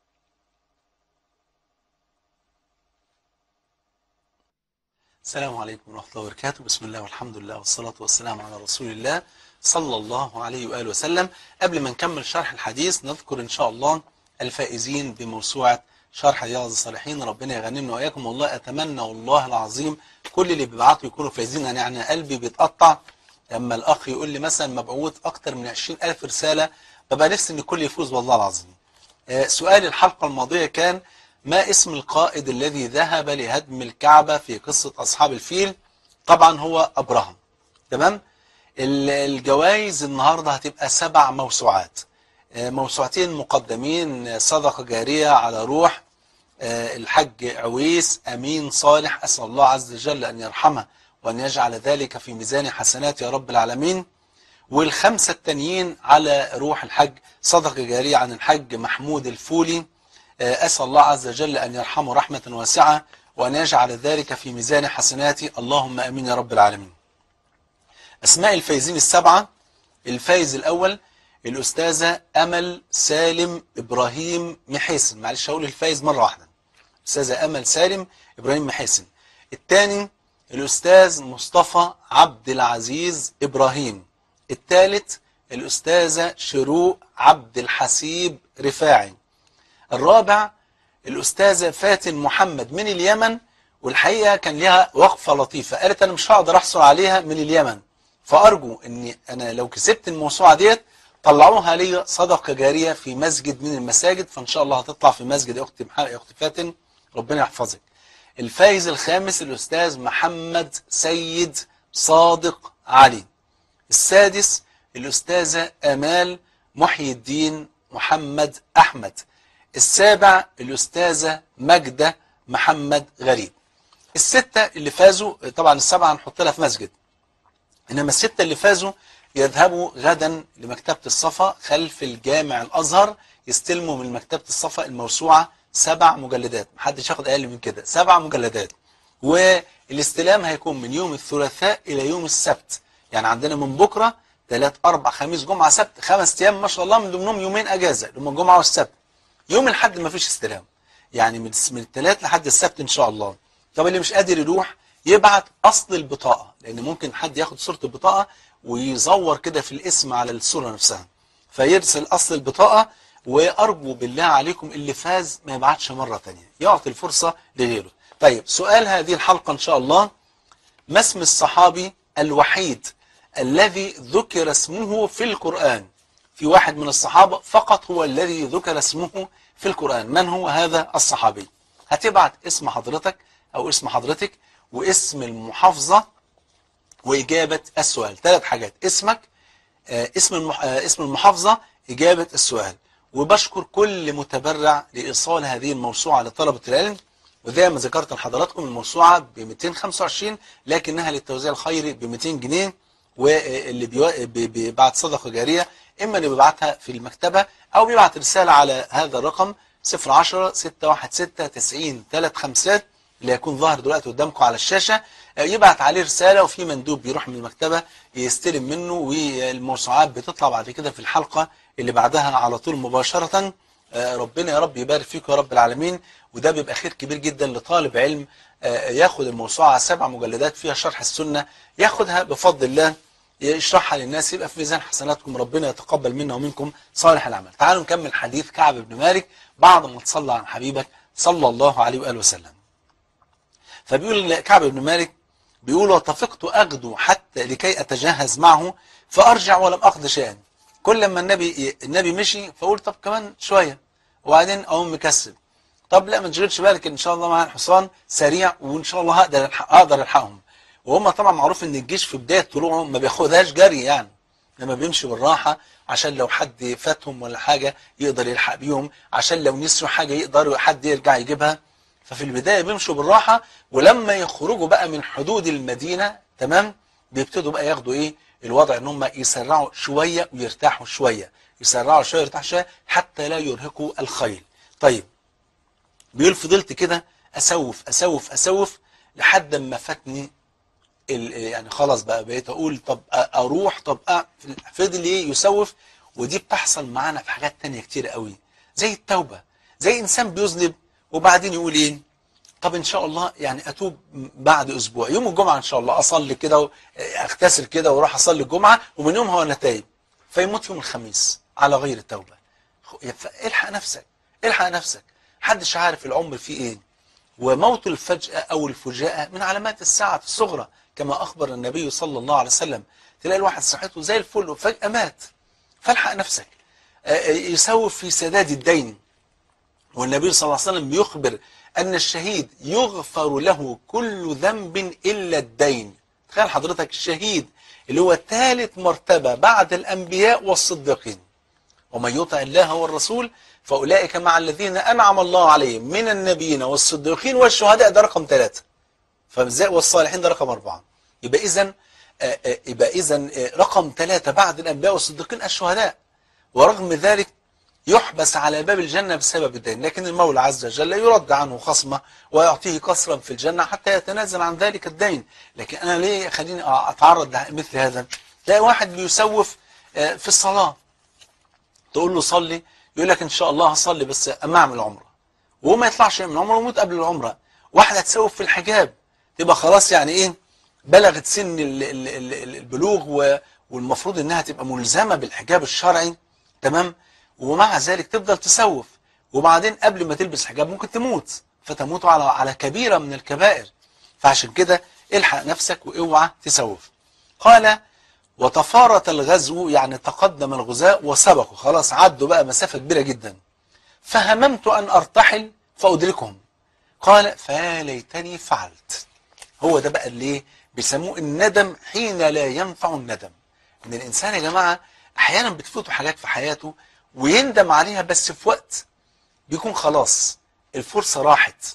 السلام عليكم ورحمة الله وبركاته بسم الله والحمد لله والصلاة والسلام على رسول الله صلى الله عليه وآله وسلم قبل ما نكمل شرح الحديث نذكر إن شاء الله الفائزين بموسوعة شرح رياض الصالحين ربنا يغنمنا وإياكم والله أتمنى والله العظيم كل اللي بيبعتوا يكونوا فايزين أنا يعني قلبي بيتقطع لما الأخ يقول لي مثلا مبعوث أكتر من 20 ألف رسالة ببقى نفسي إن الكل يفوز والله العظيم آه، سؤال الحلقة الماضية كان ما اسم القائد الذي ذهب لهدم الكعبة في قصة أصحاب الفيل طبعا هو أبراهام تمام ال- الجوائز النهاردة هتبقى سبع موسوعات آه، موسوعتين مقدمين آه، صدقة جارية على روح آه، الحج عويس أمين صالح أسأل الله عز وجل أن يرحمه وأن يجعل ذلك في ميزان حسنات يا رب العالمين والخمسة التانيين على روح الحج صدقة جارية عن الحج محمود الفولي آه، أسأل الله عز وجل أن يرحمه رحمة واسعة وأن يجعل ذلك في ميزان حسناتي اللهم أمين يا رب العالمين أسماء الفايزين السبعة الفايز الأول الأستاذة أمل سالم إبراهيم محيسن معلش هقول الفايز مرة واحدة الأستاذة أمل سالم إبراهيم محيسن الثاني الأستاذ مصطفى عبد العزيز إبراهيم الثالث الأستاذة شروق عبد الحسيب رفاعي الرابع الأستاذة فاتن محمد من اليمن والحقيقة كان لها وقفة لطيفة قالت أنا مش هقدر أحصل عليها من اليمن فأرجو أني أنا لو كسبت الموسوعة ديت طلعوها لي صدقة جارية في مسجد من المساجد فإن شاء الله هتطلع في مسجد يا أخت مح- يا أخت فاتن ربنا يحفظك الفايز الخامس الأستاذ محمد سيد صادق علي السادس الأستاذة آمال محي الدين محمد أحمد السابع الأستاذة مجدة محمد غريب الستة اللي فازوا طبعا السبعة هنحط لها في مسجد إنما الستة اللي فازوا يذهبوا غدا لمكتبة الصفا خلف الجامع الأزهر يستلموا من مكتبة الصفا الموسوعة سبع مجلدات محدش ياخد أقل من كده سبع مجلدات والاستلام هيكون من يوم الثلاثاء إلى يوم السبت يعني عندنا من بكرة ثلاث أربع خميس جمعة سبت خمس أيام ما شاء الله من ضمنهم يومين أجازة اللي هم الجمعة والسبت يوم الحد ما فيش استلام يعني من من الثلاث لحد السبت ان شاء الله طب اللي مش قادر يروح يبعت اصل البطاقه لان ممكن حد ياخد صوره البطاقه ويزور كده في الاسم على الصوره نفسها فيرسل اصل البطاقه وارجو بالله عليكم اللي فاز ما يبعتش مره ثانيه يعطي الفرصه لغيره طيب سؤال هذه الحلقه ان شاء الله ما اسم الصحابي الوحيد الذي ذكر اسمه في القرآن في واحد من الصحابة فقط هو الذي ذكر اسمه في القرآن من هو هذا الصحابي هتبعت اسم حضرتك أو اسم حضرتك واسم المحافظة وإجابة السؤال ثلاث حاجات اسمك آه، اسم المح... آه، اسم المحافظة إجابة السؤال وبشكر كل متبرع لإيصال هذه الموسوعة لطلبة العلم وزي ما ذكرت لحضراتكم الموسوعة ب 225 لكنها للتوزيع الخيري ب 200 جنيه واللي بيو... بي- بيبعت صدقة جارية إما اللي بيبعتها في المكتبة أو بيبعت رسالة على هذا الرقم 010 616 90 35 اللي هيكون ظاهر دلوقتي قدامكم على الشاشة آه، يبعت عليه رسالة وفي مندوب بيروح من المكتبة يستلم منه والموسوعات بتطلع بعد كده في الحلقة اللي بعدها على طول مباشرة آه، ربنا يا رب يبارك فيكم يا رب العالمين وده بيبقى خير كبير جدا لطالب علم آه، ياخد الموسوعة سبع مجلدات فيها شرح السنة ياخدها بفضل الله يشرحها للناس يبقى في ميزان حسناتكم ربنا يتقبل منا ومنكم صالح العمل تعالوا نكمل حديث كعب بن مالك بعد ما تصلى عن حبيبك صلى الله عليه وآله وسلم فبيقول كعب بن مالك بيقول وطفقت أغدو حتى لكي أتجهز معه فأرجع ولم أقض شيئا كل لما النبي النبي مشي فأقول طب كمان شوية وبعدين أقوم مكسل طب لا ما تشغلش بالك إن شاء الله معايا الحصان سريع وإن شاء الله هقدر ألحق أقدر ألحقهم وهم طبعا معروف إن الجيش في بداية طلوعه ما بياخدهاش جري يعني لما بيمشي بالراحة عشان لو حد فاتهم ولا حاجة يقدر يلحق بيهم عشان لو نسيوا حاجة يقدر حد يرجع يجيبها ففي البداية بيمشوا بالراحة ولما يخرجوا بقى من حدود المدينة تمام بيبتدوا بقى ياخدوا ايه الوضع ان هم يسرعوا شوية ويرتاحوا شوية يسرعوا شوية ويرتاحوا شوية حتى لا يرهقوا الخيل طيب بيقول فضلت كده اسوف اسوف اسوف لحد ما فاتني ال- يعني خلاص بقى بقيت اقول طب أ- اروح طب أ- فضل ايه يسوف ودي بتحصل معانا في حاجات تانية كتير قوي زي التوبة زي انسان بيذنب وبعدين يقول ايه طب ان شاء الله يعني اتوب بعد اسبوع يوم الجمعه ان شاء الله اصلي كده و- اغتسل كده واروح اصلي الجمعه ومن يومها وانا تايب فيموت يوم الخميس على غير التوبه الحق نفسك الحق نفسك محدش عارف العمر فيه ايه وموت الفجأة أو الفجاءة من علامات الساعة الصغرى كما أخبر النبي صلى الله عليه وسلم تلاقي الواحد صحته زي الفل وفجأة مات فالحق نفسك آه، يسوف في سداد الدين والنبي صلى الله عليه وسلم يخبر أن الشهيد يغفر له كل ذنب إلا الدين تخيل حضرتك الشهيد اللي هو ثالث مرتبة بعد الأنبياء والصديقين ومن يطع الله والرسول فأولئك مع الذين أنعم الله عليهم من النبيين والصديقين والشهداء ده رقم ثلاثة فازاي والصالحين ده رقم أربعة يبقى إذا يبقى إذا رقم ثلاثة بعد الأنبياء والصديقين الشهداء ورغم ذلك يحبس على باب الجنة بسبب الدين لكن المولى عز وجل يرد عنه خصمه ويعطيه قصرا في الجنة حتى يتنازل عن ذلك الدين لكن أنا ليه خليني أتعرض لمثل هذا تلاقي واحد بيسوف آه، في الصلاة تقول له صلي يقول لك ان شاء الله هصلي بس اما اعمل عمره وهو ما يطلعش من عمره ويموت قبل العمره واحده تسوف في الحجاب تبقى خلاص يعني ايه بلغت سن ال- ال- ال- البلوغ و- والمفروض انها تبقى ملزمه بالحجاب الشرعي تمام ومع ذلك تفضل تسوف وبعدين قبل ما تلبس حجاب ممكن تموت فتموت على على كبيره من الكبائر فعشان كده الحق نفسك واوعى تسوف قال وتفارت الغزو يعني تقدم الغزاة وسبقوا خلاص عدوا بقى مسافة كبيرة جدا فهممت أن أرتحل فأدركهم قال فيا ليتني فعلت هو ده بقى اللي إيه؟ بيسموه الندم حين لا ينفع الندم ان الانسان يا جماعة احيانا بتفوته حاجات في حياته ويندم عليها بس في وقت بيكون خلاص الفرصة راحت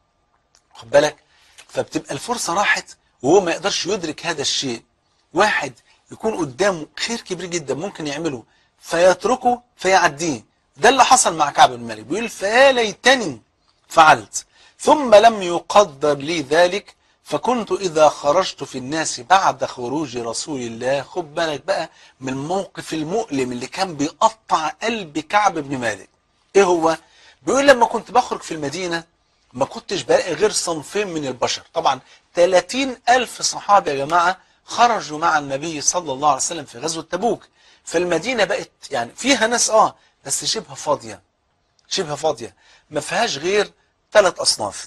خد بالك فبتبقى الفرصة راحت وهو ما يقدرش يدرك هذا الشيء واحد يكون قدامه خير كبير جدا ممكن يعمله فيتركه فيعديه ده اللي حصل مع كعب بن مالك بيقول فيا ليتني فعلت ثم لم يقدر لي ذلك فكنت إذا خرجت في الناس بعد خروج رسول الله خد بالك بقى من الموقف المؤلم اللي كان بيقطع قلب كعب بن مالك ايه هو بيقول لما كنت بخرج في المدينة ما كنتش بلاقي غير صنفين من البشر طبعا 30 ألف صحابي يا جماعة خرجوا مع النبي صلى الله عليه وسلم في غزوة تبوك فالمدينة بقت يعني فيها ناس اه بس شبه فاضية شبه فاضية ما فيهاش غير ثلاث أصناف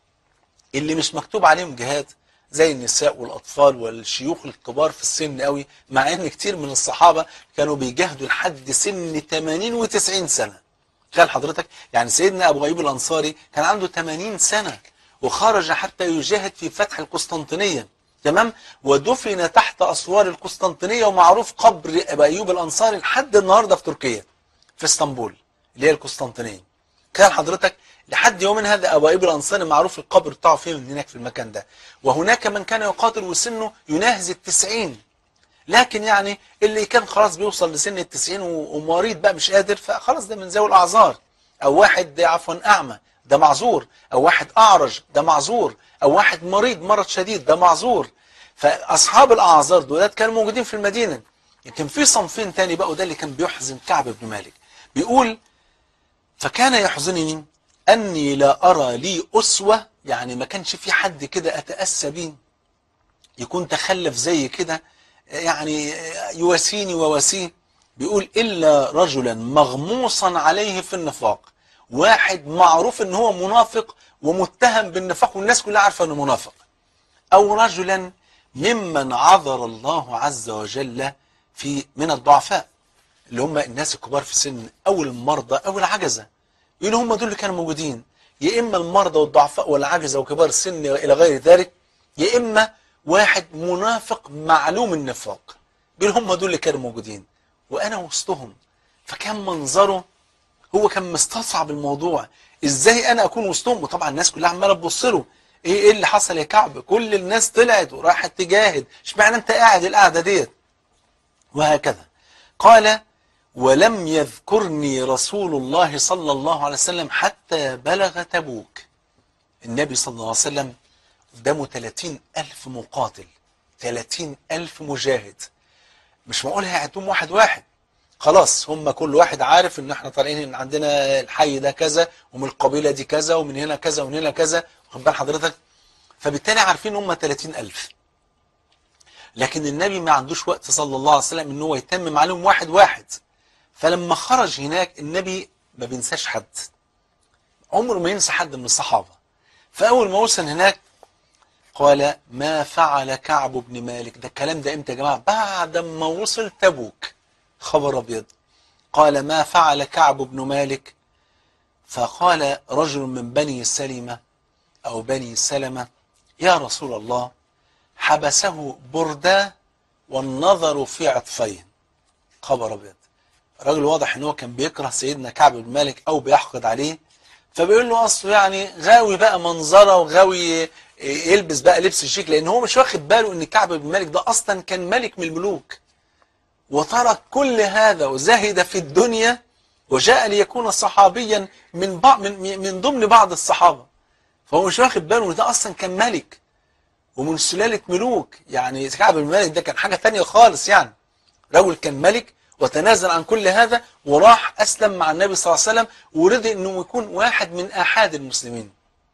اللي مش مكتوب عليهم جهاد زي النساء والأطفال والشيوخ الكبار في السن قوي مع ان كتير من الصحابة كانوا بيجاهدوا لحد سن 80 و90 سنة تخيل حضرتك يعني سيدنا أبو أيوب الأنصاري كان عنده 80 سنة وخرج حتى يجاهد في فتح القسطنطينية تمام ودفن تحت أسوار القسطنطينية ومعروف قبر أبو أيوب الأنصاري لحد النهاردة في تركيا في اسطنبول اللي هي القسطنطينية كان حضرتك لحد يومنا هذا أبو أيوب الأنصاري معروف القبر بتاعه فين هناك في المكان ده وهناك من كان يقاتل وسنه يناهز التسعين لكن يعني اللي كان خلاص بيوصل لسن التسعين ومريض بقى مش قادر فخلاص ده من ذوي الأعذار أو واحد عفوا أعمى ده معذور أو واحد أعرج ده معذور أو واحد مريض مرض شديد ده معذور فأصحاب الأعذار دولات كانوا موجودين في المدينة لكن في صنفين تاني بقى وده اللي كان بيحزن كعب بن مالك بيقول فكان يحزنني أني لا أرى لي أسوة يعني ما كانش في حد كده أتأسى بيه يكون تخلف زي كده يعني يواسيني وواسيه بيقول إلا رجلا مغموصا عليه في النفاق واحد معروف ان هو منافق ومتهم بالنفاق والناس كلها عارفة انه منافق او رجلا ممن عذر الله عز وجل في من الضعفاء اللي هم الناس الكبار في السن او المرضى او العجزة يقولوا هم دول اللي كانوا موجودين يا اما المرضى والضعفاء والعجزة وكبار السن الى غير ذلك يا اما واحد منافق معلوم النفاق بيقول هم دول اللي كانوا موجودين وانا وسطهم فكان منظره هو كان مستصعب الموضوع ازاي انا اكون وسطهم وطبعا الناس كلها عماله تبص له ايه ايه اللي حصل يا كعب كل الناس طلعت وراحت تجاهد اشمعنى انت قاعد القعده ديت وهكذا قال ولم يذكرني رسول الله صلى الله عليه وسلم حتى بلغ تبوك النبي صلى الله عليه وسلم قدامه 30 ألف مقاتل 30 ألف مجاهد مش معقول هيعدوهم واحد واحد خلاص هم كل واحد عارف ان احنا طالعين ان عندنا الحي ده كذا ومن القبيلة دي كذا ومن هنا كذا ومن هنا كذا واخد بال حضرتك فبالتالي عارفين هم 30 ألف لكن النبي ما عندوش وقت صلى الله عليه وسلم ان هو يتمم عليهم واحد واحد فلما خرج هناك النبي ما بينساش حد عمره ما ينسى حد من الصحابة فأول ما وصل هناك قال ما فعل كعب بن مالك ده الكلام ده امتى يا جماعة بعد ما وصل تبوك خبر أبيض قال ما فعل كعب بن مالك فقال رجل من بني سلمة أو بني سلمة يا رسول الله حبسه بردة والنظر في عطفين خبر أبيض الراجل واضح ان هو كان بيكره سيدنا كعب بن مالك او بيحقد عليه فبيقول له اصله يعني غاوي بقى منظره وغاوي يلبس بقى لبس شيك لان هو مش واخد باله ان كعب بن مالك ده اصلا كان ملك من الملوك وترك كل هذا وزهد في الدنيا وجاء ليكون صحابيا من بعض من من ضمن بعض الصحابه فهو مش واخد باله ان ده اصلا كان ملك ومن سلاله ملوك يعني كعب بن مالك ده كان حاجه ثانيه خالص يعني رجل كان ملك وتنازل عن كل هذا وراح أسلم مع النبي صلى الله عليه وسلم ورضي أنه يكون واحد من أحد المسلمين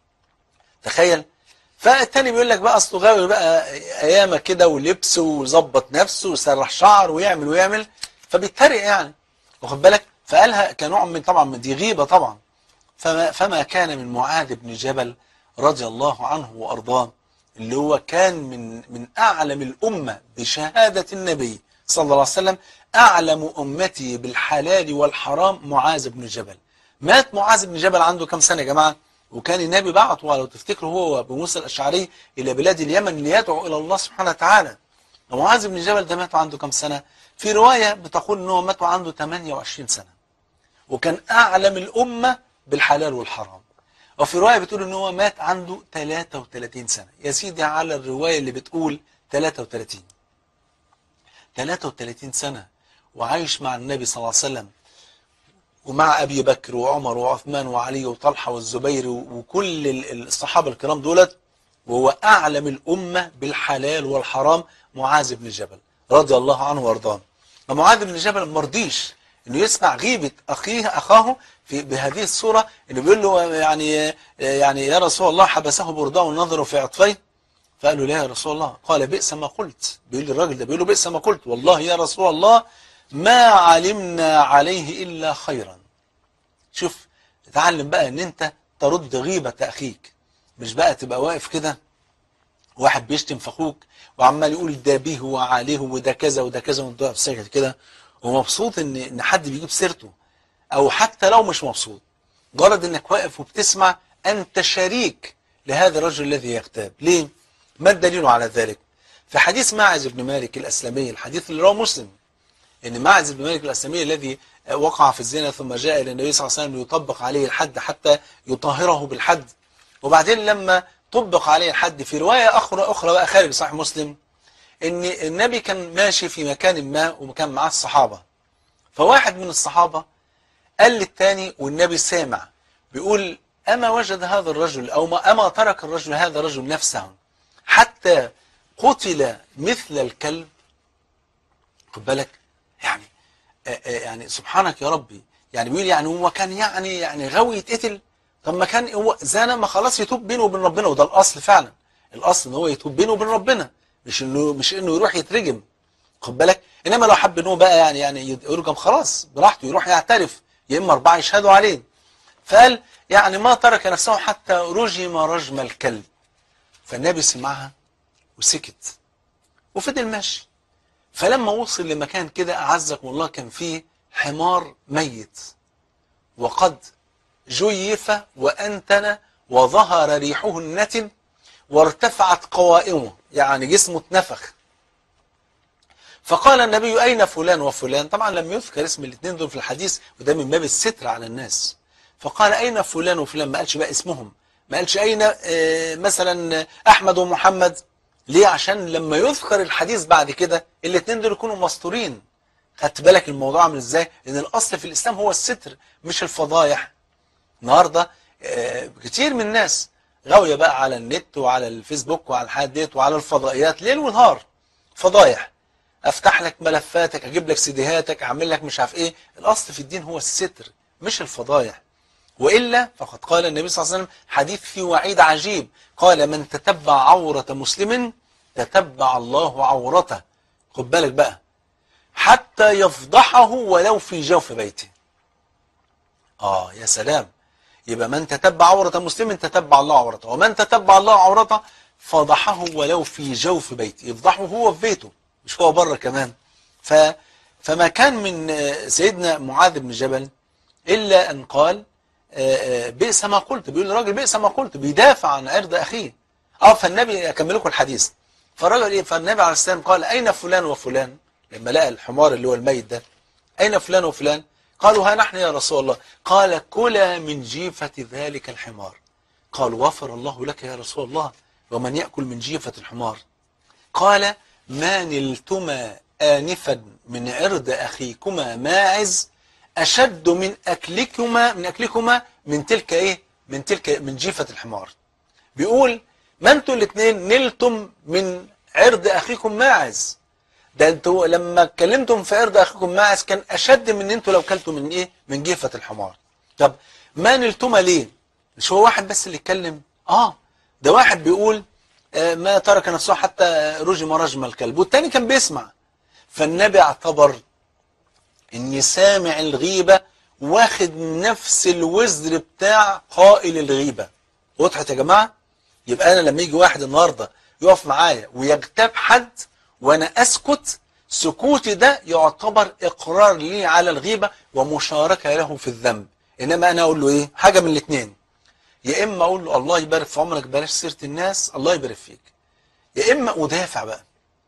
تخيل فالتاني بيقول لك بقى أصله غاوي بقى أيامه كده ولبسه وظبط نفسه وسرح شعر ويعمل ويعمل فبيتريق يعني واخد بالك فقالها كنوع من طبعا من دي غيبة طبعا فما, فما كان من معاذ بن جبل رضي الله عنه وأرضاه اللي هو كان من من أعلم الأمة بشهادة النبي صلى الله عليه وسلم أعلم أمتي بالحلال والحرام معاذ بن جبل مات معاذ بن جبل عنده كم سنة يا جماعة وكان النبي بعته لو تفتكروا هو وابو موسى الأشعري إلى بلاد اليمن ليدعو إلى الله سبحانه وتعالى ومعاذ بن جبل ده مات عنده كم سنة في رواية بتقول أنه مات عنده 28 سنة وكان أعلم الأمة بالحلال والحرام وفي رواية بتقول أنه هو مات عنده 33 سنة يا سيدي على الرواية اللي بتقول 33 33 سنة وعايش مع النبي صلى الله عليه وسلم ومع أبي بكر وعمر وعثمان وعلي وطلحة والزبير وكل الصحابة الكرام دولت وهو أعلم الأمة بالحلال والحرام معاذ بن جبل رضي الله عنه وارضاه ومعاذ بن جبل مرضيش انه يسمع غيبة اخيه اخاه في بهذه الصورة انه بيقول له يعني يعني يا رسول الله حبسه برداه والنظر في عطفيه فقال له لا يا رسول الله قال بئس ما قلت بيقول للراجل ده بيقول له بئس ما قلت والله يا رسول الله ما علمنا عليه إلا خيرا شوف اتعلم بقى ان انت ترد غيبة اخيك مش بقى تبقى واقف كده واحد بيشتم في اخوك وعمال يقول ده به وعليه وده كذا وده كذا وانت واقف ساكت كده ومبسوط ان ان حد بيجيب سيرته او حتى لو مش مبسوط مجرد انك واقف وبتسمع انت شريك لهذا الرجل الذي يغتاب ليه ما الدليل على ذلك في حديث ماعز بن مالك الاسلمي الحديث اللي رواه مسلم ان ماعز بن مالك الاسلمي الذي وقع في الزنا ثم جاء الى النبي صلى الله عليه وسلم ليطبق عليه الحد حتى يطهره بالحد وبعدين لما طبق عليه الحد في رواية أخرى أخرى بقى خارج صحيح مسلم إن النبي كان ماشي في مكان ما وكان معاه الصحابة فواحد من الصحابة قال للتاني والنبي سامع بيقول أما وجد هذا الرجل أو ما أما ترك الرجل هذا الرجل نفسه حتى قتل مثل الكلب خد بالك يعني آآ آآ يعني سبحانك يا ربي يعني بيقول يعني هو كان يعني يعني غاوي يتقتل طب ما كان هو زنا ما خلاص يتوب بينه وبين ربنا وده الاصل فعلا الاصل ان هو يتوب بينه وبين ربنا مش انه مش انه يروح يترجم خد بالك انما لو حب ان هو بقى يعني يعني يرجم خلاص براحته يروح يعترف يا اما اربعه يشهدوا عليه فقال يعني ما ترك نفسه حتى رجم رجم الكلب فالنبي سمعها وسكت وفضل ماشي فلما وصل لمكان كده اعزكم الله كان فيه حمار ميت وقد جيف وأنتن وظهر ريحه النتن وارتفعت قوائمه يعني جسمه اتنفخ فقال النبي أين فلان وفلان طبعا لم يذكر اسم الاثنين دول في الحديث وده من باب الستر على الناس فقال أين فلان وفلان ما قالش بقى اسمهم ما قالش أين آه مثلا أحمد ومحمد ليه عشان لما يذكر الحديث بعد كده الاثنين دول يكونوا مستورين خدت بالك الموضوع عامل ازاي ان الاصل في الاسلام هو الستر مش الفضايح النهارده كتير من الناس غاويه بقى على النت وعلى الفيسبوك وعلى الحاجات ديت وعلى الفضائيات ليل ونهار فضايح افتح لك ملفاتك اجيب لك سيديهاتك اعمل لك مش عارف ايه الاصل في الدين هو الستر مش الفضايح وإلا فقد قال النبي صلى الله عليه وسلم حديث فيه وعيد عجيب قال من تتبع عورة مسلم تتبع الله عورته خد بالك بقى حتى يفضحه ولو في جوف بيته آه يا سلام يبقى من تتبع عورة مسلم تتبع الله عورته ومن تتبع الله عورته فضحه ولو في جوف بيته يفضحه هو في بيته مش هو بره كمان ف فما كان من سيدنا معاذ بن جبل إلا أن قال بئس ما قلت بيقول الراجل بئس ما قلت بيدافع عن عرض أخيه اه فالنبي أكمل لكم الحديث فالراجل إيه فالنبي عليه السلام قال أين فلان وفلان لما لقى الحمار اللي هو الميت ده أين فلان وفلان قالوا ها نحن يا رسول الله قال كلا من جيفة ذلك الحمار قالوا غفر الله لك يا رسول الله ومن يأكل من جيفة الحمار قال ما نلتما آنفا من عرض أخيكما ماعز أشد من أكلكما من أكلكما من تلك إيه من تلك من جيفة الحمار بيقول ما انتوا الاثنين نلتم من عرض أخيكم ماعز ده انتوا لما اتكلمتم في عرض أخيكم ماعز كان أشد من انتوا لو كلتوا من إيه من جيفة الحمار طب ما نلتما ليه مش هو واحد بس اللي اتكلم آه ده واحد بيقول آه ما ترك نفسه حتى رجم رجم الكلب والتاني كان بيسمع فالنبي اعتبر ان سامع الغيبة واخد نفس الوزر بتاع قائل الغيبة وضحت يا جماعة يبقى انا لما يجي واحد النهاردة يقف معايا ويغتاب حد وانا اسكت سكوتي ده يعتبر اقرار لي على الغيبة ومشاركة له في الذنب انما انا اقول له ايه حاجة من الاثنين يا اما اقول له الله يبارك في عمرك بلاش سيرة الناس الله يبارك فيك يا اما ادافع بقى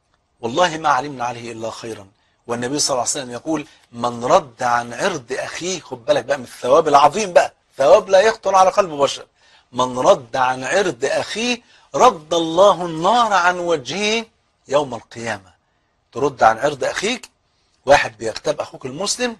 والله ما علمنا عليه الا خيرا والنبي صلى الله عليه وسلم يقول من رد عن عرض أخيه خد بالك بقى من الثواب العظيم بقى ثواب لا يخطر على قلب بشر من رد عن عرض أخيه رد الله النار عن وجهه يوم القيامة ترد عن عرض أخيك واحد بيغتاب أخوك المسلم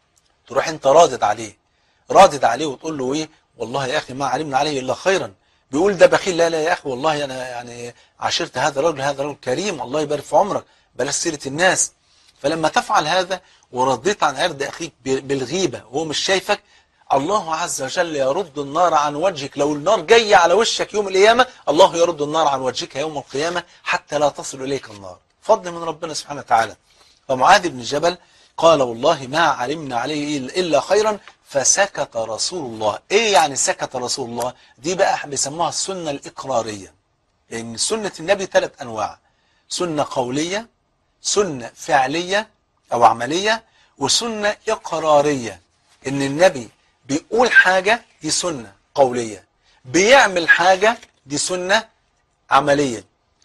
تروح انت رادد عليه رادد عليه وتقول له ايه والله يا أخي ما علمنا عليه إلا خيرا بيقول ده بخيل لا لا يا أخي والله أنا يعني عاشرت هذا الرجل هذا رجل كريم الله يبارك في عمرك بلاش سيرة الناس فلما تفعل هذا ورديت عن عرض أخيك بالغيبة وهو مش شايفك الله عز وجل يرد النار عن وجهك لو النار جاية على وشك يوم القيامة الله يرد النار عن وجهك يوم القيامة حتى لا تصل إليك النار فضل من ربنا سبحانه وتعالى فمعاذ بن جبل قال والله ما علمنا عليه إلا خيرا فسكت رسول الله إيه يعني سكت رسول الله دي بقى بيسموها السنة الإقرارية لأن سنة النبي ثلاث أنواع سنة قولية سنة فعلية أو عملية وسنة إقرارية إن النبي بيقول حاجة دي سنة قولية بيعمل حاجة دي سنة عملية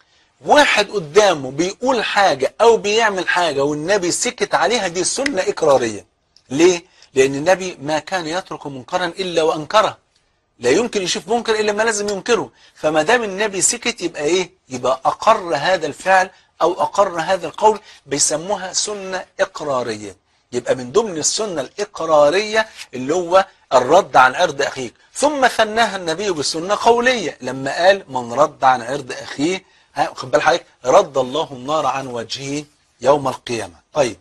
واحد قدامه بيقول حاجة أو بيعمل حاجة والنبي سكت عليها دي سنة إقرارية ليه؟ لأن النبي ما كان يترك منكرا إلا وأنكره لا يمكن يشوف منكر إلا ما لازم ينكره فما دام النبي سكت يبقى إيه؟ يبقى أقر هذا الفعل أو أقر هذا القول بيسموها سنة إقرارية يبقى من ضمن السنة الإقرارية اللي هو الرد عن عرض أخيك ثم ثناها النبي بسنة قولية لما قال من رد عن عرض أخيه خد بال حضرتك رد الله النار عن وجهه يوم القيامة طيب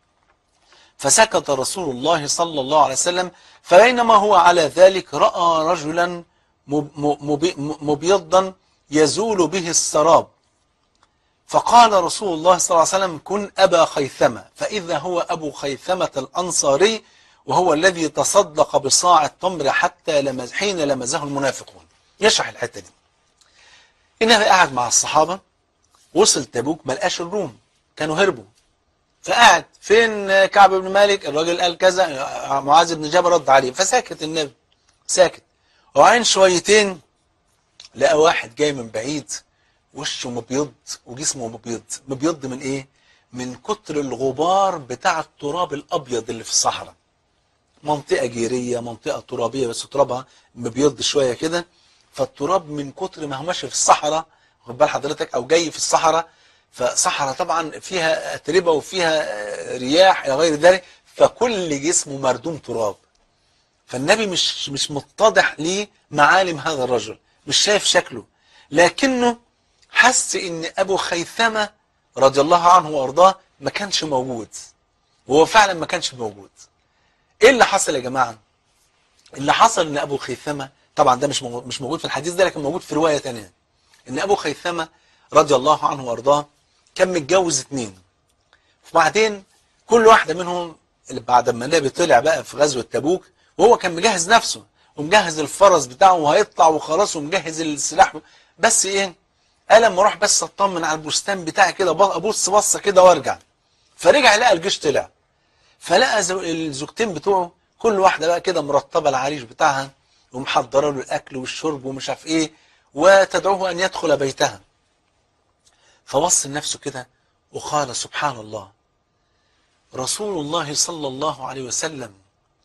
فسكت رسول الله صلى الله عليه وسلم فبينما هو على ذلك رأى رجلا مبيضا يزول به السراب فقال رسول الله صلى الله عليه وسلم كن أبا خيثمة فإذا هو أبو خيثمة الأنصاري وهو الذي تصدق بصاع التمر حتى لمز حين لمزه المنافقون يشرح الحتة دي النبي قاعد مع الصحابة وصل تبوك ما لقاش الروم كانوا هربوا فقعد فين كعب بن مالك الراجل قال كذا معاذ بن جبل رد عليه فساكت النبي ساكت وعين شويتين لقى واحد جاي من بعيد وشه مبيض وجسمه مبيض مبيض من ايه من كتر الغبار بتاع التراب الابيض اللي في الصحراء منطقة جيرية منطقة ترابية بس ترابها مبيض شوية كده فالتراب من كتر ما هو ماشي في الصحراء خد بال حضرتك او جاي في الصحراء فصحراء طبعا فيها اتربه وفيها رياح الى غير ذلك فكل جسمه مردوم تراب فالنبي مش مش متضح ليه معالم هذا الرجل مش شايف شكله لكنه حس ان ابو خيثمه رضي الله عنه وارضاه ما كانش موجود وهو فعلا ما كانش موجود ايه اللي حصل يا جماعه اللي حصل ان ابو خيثمه طبعا ده مش مش موجود في الحديث ده لكن موجود في روايه ثانيه ان ابو خيثمه رضي الله عنه وارضاه كان متجوز اتنين وبعدين كل واحده منهم اللي بعد ما النبي طلع بقى في غزوه تبوك وهو كان مجهز نفسه ومجهز الفرس بتاعه وهيطلع وخلاص ومجهز السلاح بس ايه قال اما اروح بس اطمن على البستان بتاعي كده ابص بصه كده وارجع فرجع لقى الجيش طلع فلقى الزوجتين بتوعه كل واحده بقى كده مرتبه العريش بتاعها ومحضره له الاكل والشرب ومش عارف ايه وتدعوه ان يدخل بيتها فبص لنفسه كده وقال سبحان الله رسول الله صلى الله عليه وسلم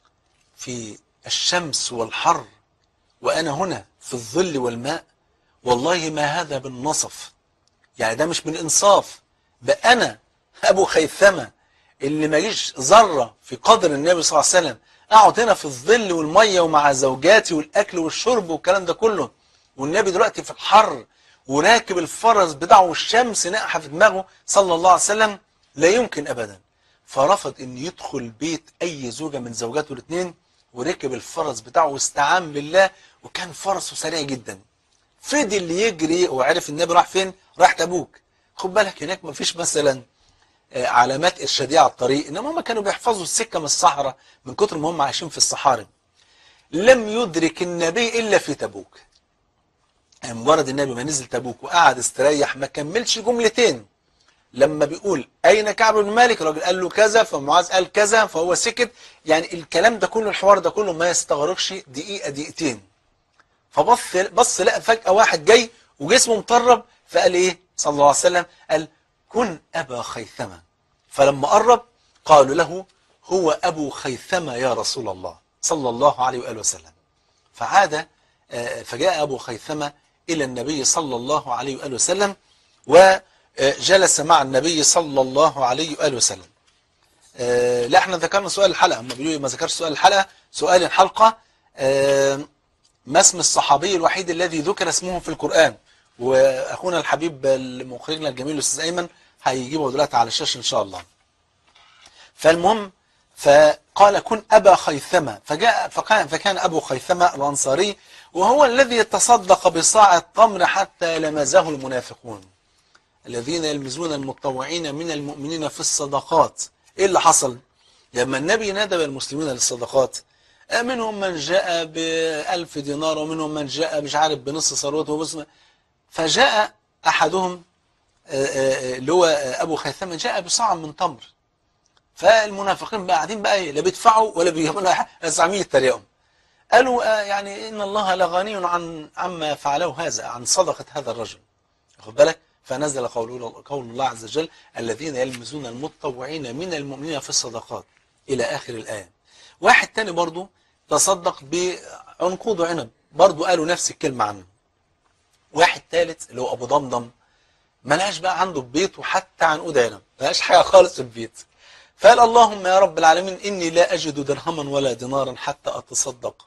في الشمس والحر وأنا هنا في الظل والماء والله ما هذا بالنصف يعني ده مش بالإنصاف بقى أنا أبو خيثمة اللي ماليش ذرة في قدر النبي صلى الله عليه وسلم أقعد هنا في الظل والمية ومع زوجاتي والأكل والشرب والكلام ده كله والنبي دلوقتي في الحر وراكب الفرس بتاعه والشمس ناقحة في دماغه صلى الله عليه وسلم لا يمكن أبدا فرفض أن يدخل بيت أي زوجة من زوجاته الاثنين وركب الفرس بتاعه واستعان بالله وكان فرسه سريع جدا فضل يجري وعرف النبي راح فين راح تبوك خد بالك هناك ما فيش مثلا علامات ارشاديه على الطريق انما هم كانوا بيحفظوا السكه من الصحراء من كتر ما هم عايشين في الصحاري لم يدرك النبي الا في تبوك يعني مجرد النبي ما نزل تبوك وقعد استريح ما كملش جملتين لما بيقول اين كعب بن مالك الراجل قال له كذا فمعاذ قال كذا فهو سكت يعني الكلام ده كله الحوار ده كله ما يستغرقش دقيقه دقيقتين فبص بص لقى فجاه واحد جاي وجسمه مطرب فقال ايه صلى الله عليه وسلم قال كن ابا خيثمه فلما قرب قالوا له هو ابو خيثمه يا رسول الله صلى الله عليه واله وسلم فعاد فجاء ابو خيثمه الى النبي صلى الله عليه واله وسلم و جلس مع النبي صلى الله عليه وآله وسلم آه لا احنا ذكرنا سؤال الحلقة هم بيقولوا ما ذكرش سؤال الحلقة سؤال الحلقة آه ما اسم الصحابي الوحيد الذي ذكر اسمه في القرآن واخونا الحبيب مخرجنا الجميل الاستاذ ايمن هيجيبه دلوقتي على الشاشة ان شاء الله فالمهم فقال كن ابا خيثمة فجاء فكان, فكان ابو خيثمة الانصاري وهو الذي يتصدق بصاع التمر حتى لمزه المنافقون الذين يلمزون المتطوعين من المؤمنين في الصدقات ايه اللي حصل لما النبي ندب المسلمين للصدقات منهم من جاء بألف دينار ومنهم من جاء مش عارف بنص ثروته فجاء أحدهم اللي هو أبو خيثمة جاء بصاع من تمر فالمنافقين بقى قاعدين بقى لا بيدفعوا ولا بيجيبوا عميل يتريقهم قالوا يعني إن الله لغني عن عما فعله هذا عن صدقة هذا الرجل واخد بالك فنزل قول قول الله عز وجل الذين يلمزون المتطوعين من المؤمنين في الصدقات إلى آخر الآية واحد تاني برضو تصدق بعنقود عنب برضو قالوا نفس الكلمة عنه واحد ثالث اللي هو أبو ضمضم ملهاش بقى عنده في بيته حتى عنقود عنب ملهاش حاجة خالص في البيت فقال اللهم يا رب العالمين إني لا أجد درهما ولا دينارا حتى أتصدق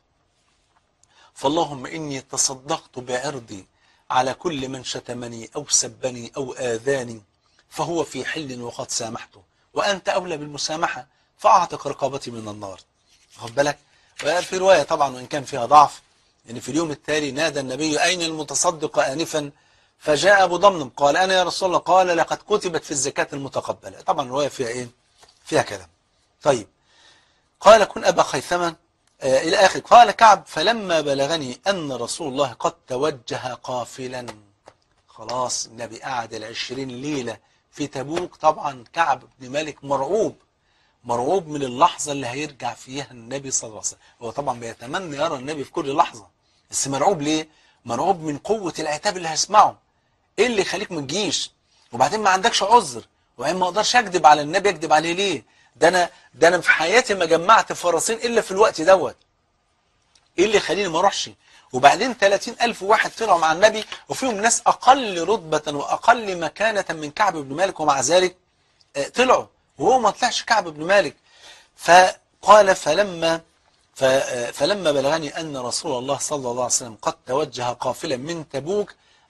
فاللهم إني تصدقت بعرضي على كل من شتمني أو سبني أو آذاني فهو في حل وقد سامحته وأنت أولى بالمسامحة فأعتق رقابتي من النار خد بالك في رواية طبعا وإن كان فيها ضعف أن يعني في اليوم التالي نادى النبي أين المتصدق آنفا فجاء أبو ضمن قال أنا يا رسول الله قال لقد كتبت في الزكاة المتقبلة طبعا الرواية فيها إيه فيها كلام طيب قال كن أبا خيثمة آه إلى آخر قال كعب فلما بلغني أن رسول الله قد توجه قافلا خلاص النبي قعد العشرين ليلة في تبوك طبعا كعب بن مالك مرعوب مرعوب من اللحظة اللي هيرجع فيها النبي صلى الله عليه وسلم هو طبعا بيتمنى يرى النبي في كل لحظة بس مرعوب ليه مرعوب من قوة العتاب اللي هيسمعه ايه اللي يخليك ما تجيش وبعدين ما عندكش عذر وبعدين ما اقدرش اكذب على النبي اكذب عليه ليه ده انا ده انا في حياتي ما جمعت فرسين الا في الوقت دوت ايه اللي يخليني ما اروحش وبعدين 30 ألف واحد طلعوا مع النبي وفيهم ناس أقل رتبة وأقل مكانة من كعب بن مالك ومع ذلك طلعوا وهو ما طلعش كعب بن مالك فقال فلما فلما بلغني أن رسول الله صلى الله عليه وسلم قد توجه قافلا من تبوك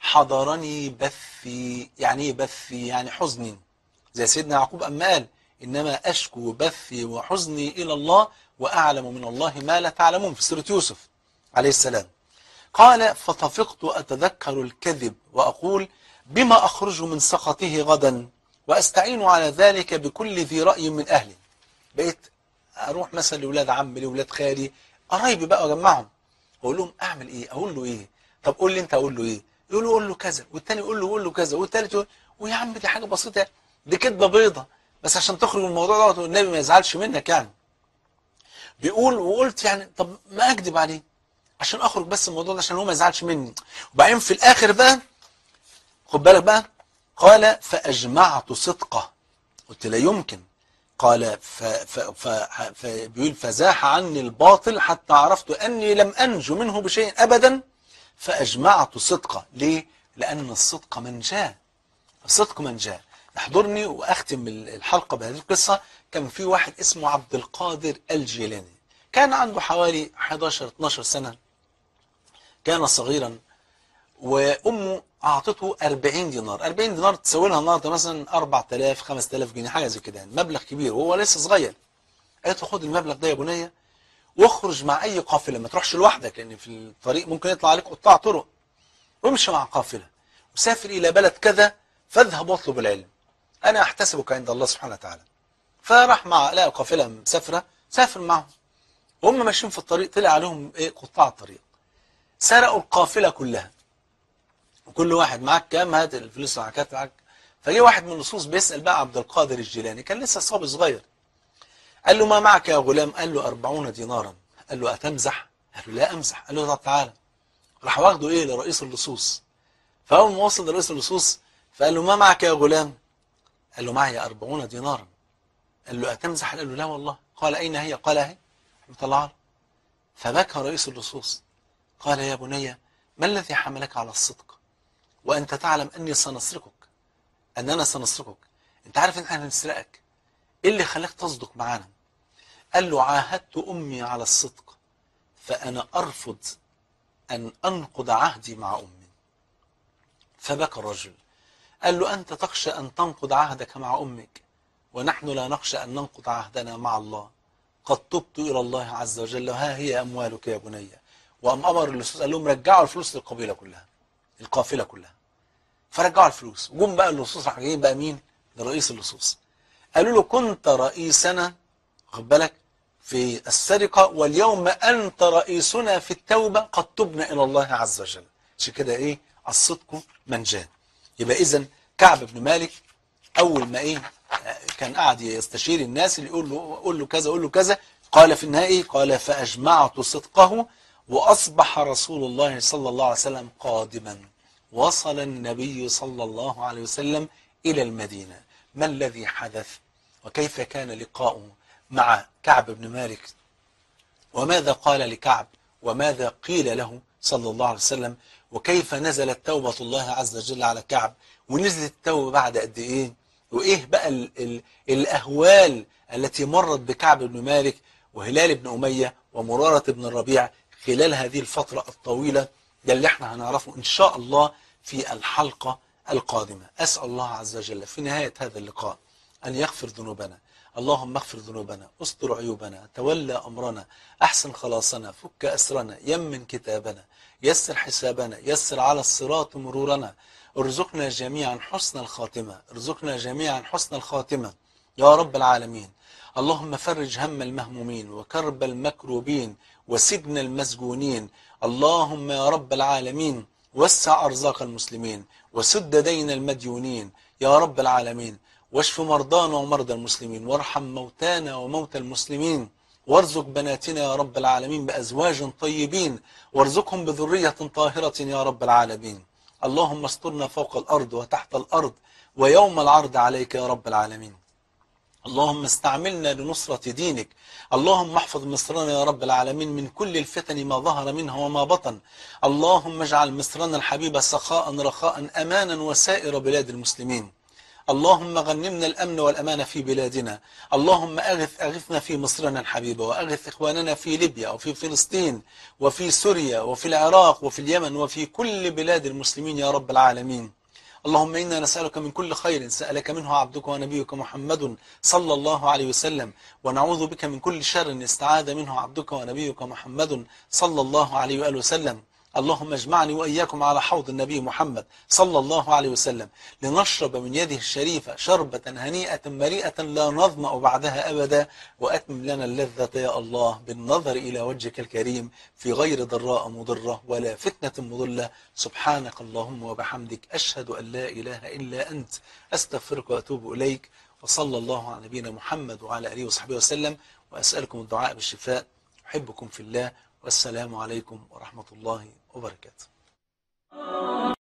حضرني بثي يعني ايه بثي يعني حزني زي سيدنا يعقوب أما قال إنما أشكو بثي وحزني إلى الله وأعلم من الله ما لا تعلمون في سورة يوسف عليه السلام قال فطفقت أتذكر الكذب وأقول بما أخرج من سخطه غدا وأستعين على ذلك بكل ذي رأي من أهلي بقيت أروح مثلا لأولاد عمي لأولاد خالي قرايبي بقى أجمعهم أقول لهم أعمل إيه أقول له إيه طب قول لي أنت أقول له إيه يقول له قول له كذا والتاني يقول له قول له كذا والتالت يقول ويا عم دي حاجة بسيطة دي كدبة بيضة بس عشان تخرج من الموضوع دوت والنبي ما يزعلش منك يعني بيقول وقلت يعني طب ما اكذب عليه عشان اخرج بس من الموضوع ده عشان هو ما يزعلش مني وبعدين في الاخر بقى خد بالك بقى قال فاجمعت صدقه قلت لا يمكن قال ف ف ف فبيقول فزاح عني الباطل حتى عرفت اني لم انجو منه بشيء ابدا فاجمعت صدقه ليه لان الصدق منجاه الصدق منجاه احضرني واختم الحلقه بهذه القصه كان في واحد اسمه عبد القادر الجيلاني كان عنده حوالي 11 12 سنه كان صغيرا وامه اعطته 40 دينار 40 دينار تساوي لها النهارده مثلا 4000 5000 جنيه حاجه زي كده يعني مبلغ كبير وهو لسه صغير قالت له خد المبلغ ده يا بنيه واخرج مع اي قافله ما تروحش لوحدك لان في الطريق ممكن يطلع عليك قطاع طرق وامشي مع قافله وسافر الى بلد كذا فاذهب واطلب العلم انا احتسبك عند الله سبحانه وتعالى فراح مع لقى قافله مسافره سافر معهم وهم ماشيين في الطريق طلع عليهم ايه قطاع الطريق سرقوا القافله كلها وكل واحد معاك كام هات الفلوس اللي معاك معاك فجه واحد من اللصوص بيسال بقى عبد القادر الجيلاني كان لسه صبي صغير قال له ما معك يا غلام قال له 40 دينارا قال له اتمزح قال له لا امزح قال له طب تعالى راح واخده ايه لرئيس اللصوص فاول ما وصل لرئيس اللصوص فقال له ما معك يا غلام قال له معي 40 دينارا قال له أتمزح قال له لا والله قال أين هي قال أهي مطلع له فبكى رئيس اللصوص قال يا بني ما الذي حملك على الصدق وأنت تعلم أني سنسرقك أننا سنسرقك أنت عارف أن احنا هنسرقك إيه اللي خلاك تصدق معانا قال له عاهدت أمي على الصدق فأنا أرفض أن أنقض عهدي مع أمي فبكى الرجل قال له أنت تخشى أن تنقض عهدك مع أمك ونحن لا نخشى أن ننقض عهدنا مع الله قد تبت إلى الله عز وجل ها هي أموالك يا بني وأم أمر اللصوص قال لهم رجعوا الفلوس للقبيلة كلها القافلة كلها فرجعوا الفلوس وجم بقى اللصوص راح جايين بقى مين لرئيس اللصوص قالوا له كنت رئيسنا خد بالك في السرقة واليوم أنت رئيسنا في التوبة قد تبنا إلى الله عز وجل عشان كده إيه الصدق منجاه يبقى إذا كعب بن مالك أول ما إيه كان قاعد يستشير الناس اللي يقول له قول له كذا قول له كذا قال في النهاية قال فأجمعت صدقه وأصبح رسول الله صلى الله عليه وسلم قادما وصل النبي صلى الله عليه وسلم إلى المدينة ما الذي حدث وكيف كان لقاؤه مع كعب بن مالك وماذا قال لكعب وماذا قيل له صلى الله عليه وسلم وكيف نزلت توبة الله عز وجل على كعب ونزلت التوبة بعد قد إيه وإيه بقى ال ال الأهوال التي مرت بكعب بن مالك وهلال بن أمية ومرارة بن الربيع خلال هذه الفترة الطويلة ده اللي احنا هنعرفه إن شاء الله في الحلقة القادمة أسأل الله عز وجل في نهاية هذا اللقاء أن يغفر ذنوبنا اللهم اغفر ذنوبنا استر عيوبنا تولى أمرنا أحسن خلاصنا فك أسرنا يمن كتابنا يسر حسابنا يسر على الصراط مرورنا ارزقنا جميعا حسن الخاتمة ارزقنا جميعا حسن الخاتمة يا رب العالمين اللهم فرج هم المهمومين وكرب المكروبين وسجن المسجونين اللهم يا رب العالمين وسع أرزاق المسلمين وسد دين المديونين يا رب العالمين واشف مرضانا ومرضى المسلمين وارحم موتانا وموتى المسلمين وارزق بناتنا يا رب العالمين بأزواج طيبين وارزقهم بذرية طاهرة يا رب العالمين اللهم استرنا فوق الأرض وتحت الأرض ويوم العرض عليك يا رب العالمين اللهم استعملنا لنصرة دينك اللهم احفظ مصرنا يا رب العالمين من كل الفتن ما ظهر منها وما بطن اللهم اجعل مصرنا الحبيبة سخاء رخاء أمانا وسائر بلاد المسلمين اللهم غنمنا الأمن والأمان في بلادنا اللهم أغث أغثنا في مصرنا الحبيبة وأغث إخواننا في ليبيا وفي فلسطين وفي سوريا وفي العراق وفي اليمن وفي كل بلاد المسلمين يا رب العالمين اللهم إنا نسألك من كل خير سألك منه عبدك ونبيك محمد صلى الله عليه وسلم ونعوذ بك من كل شر استعاذ منه عبدك ونبيك محمد صلى الله عليه وآله وسلم اللهم اجمعني وإياكم على حوض النبي محمد صلى الله عليه وسلم لنشرب من يده الشريفة شربة هنيئة مريئة لا نظمأ بعدها أبدا وأتمم لنا اللذة يا الله بالنظر إلى وجهك الكريم في غير ضراء مضرة ولا فتنة مضلة سبحانك اللهم وبحمدك أشهد أن لا إله إلا أنت أستغفرك وأتوب إليك وصلى الله على نبينا محمد وعلى آله وصحبه وسلم وأسألكم الدعاء بالشفاء أحبكم في الله والسلام عليكم ورحمة الله وبركاته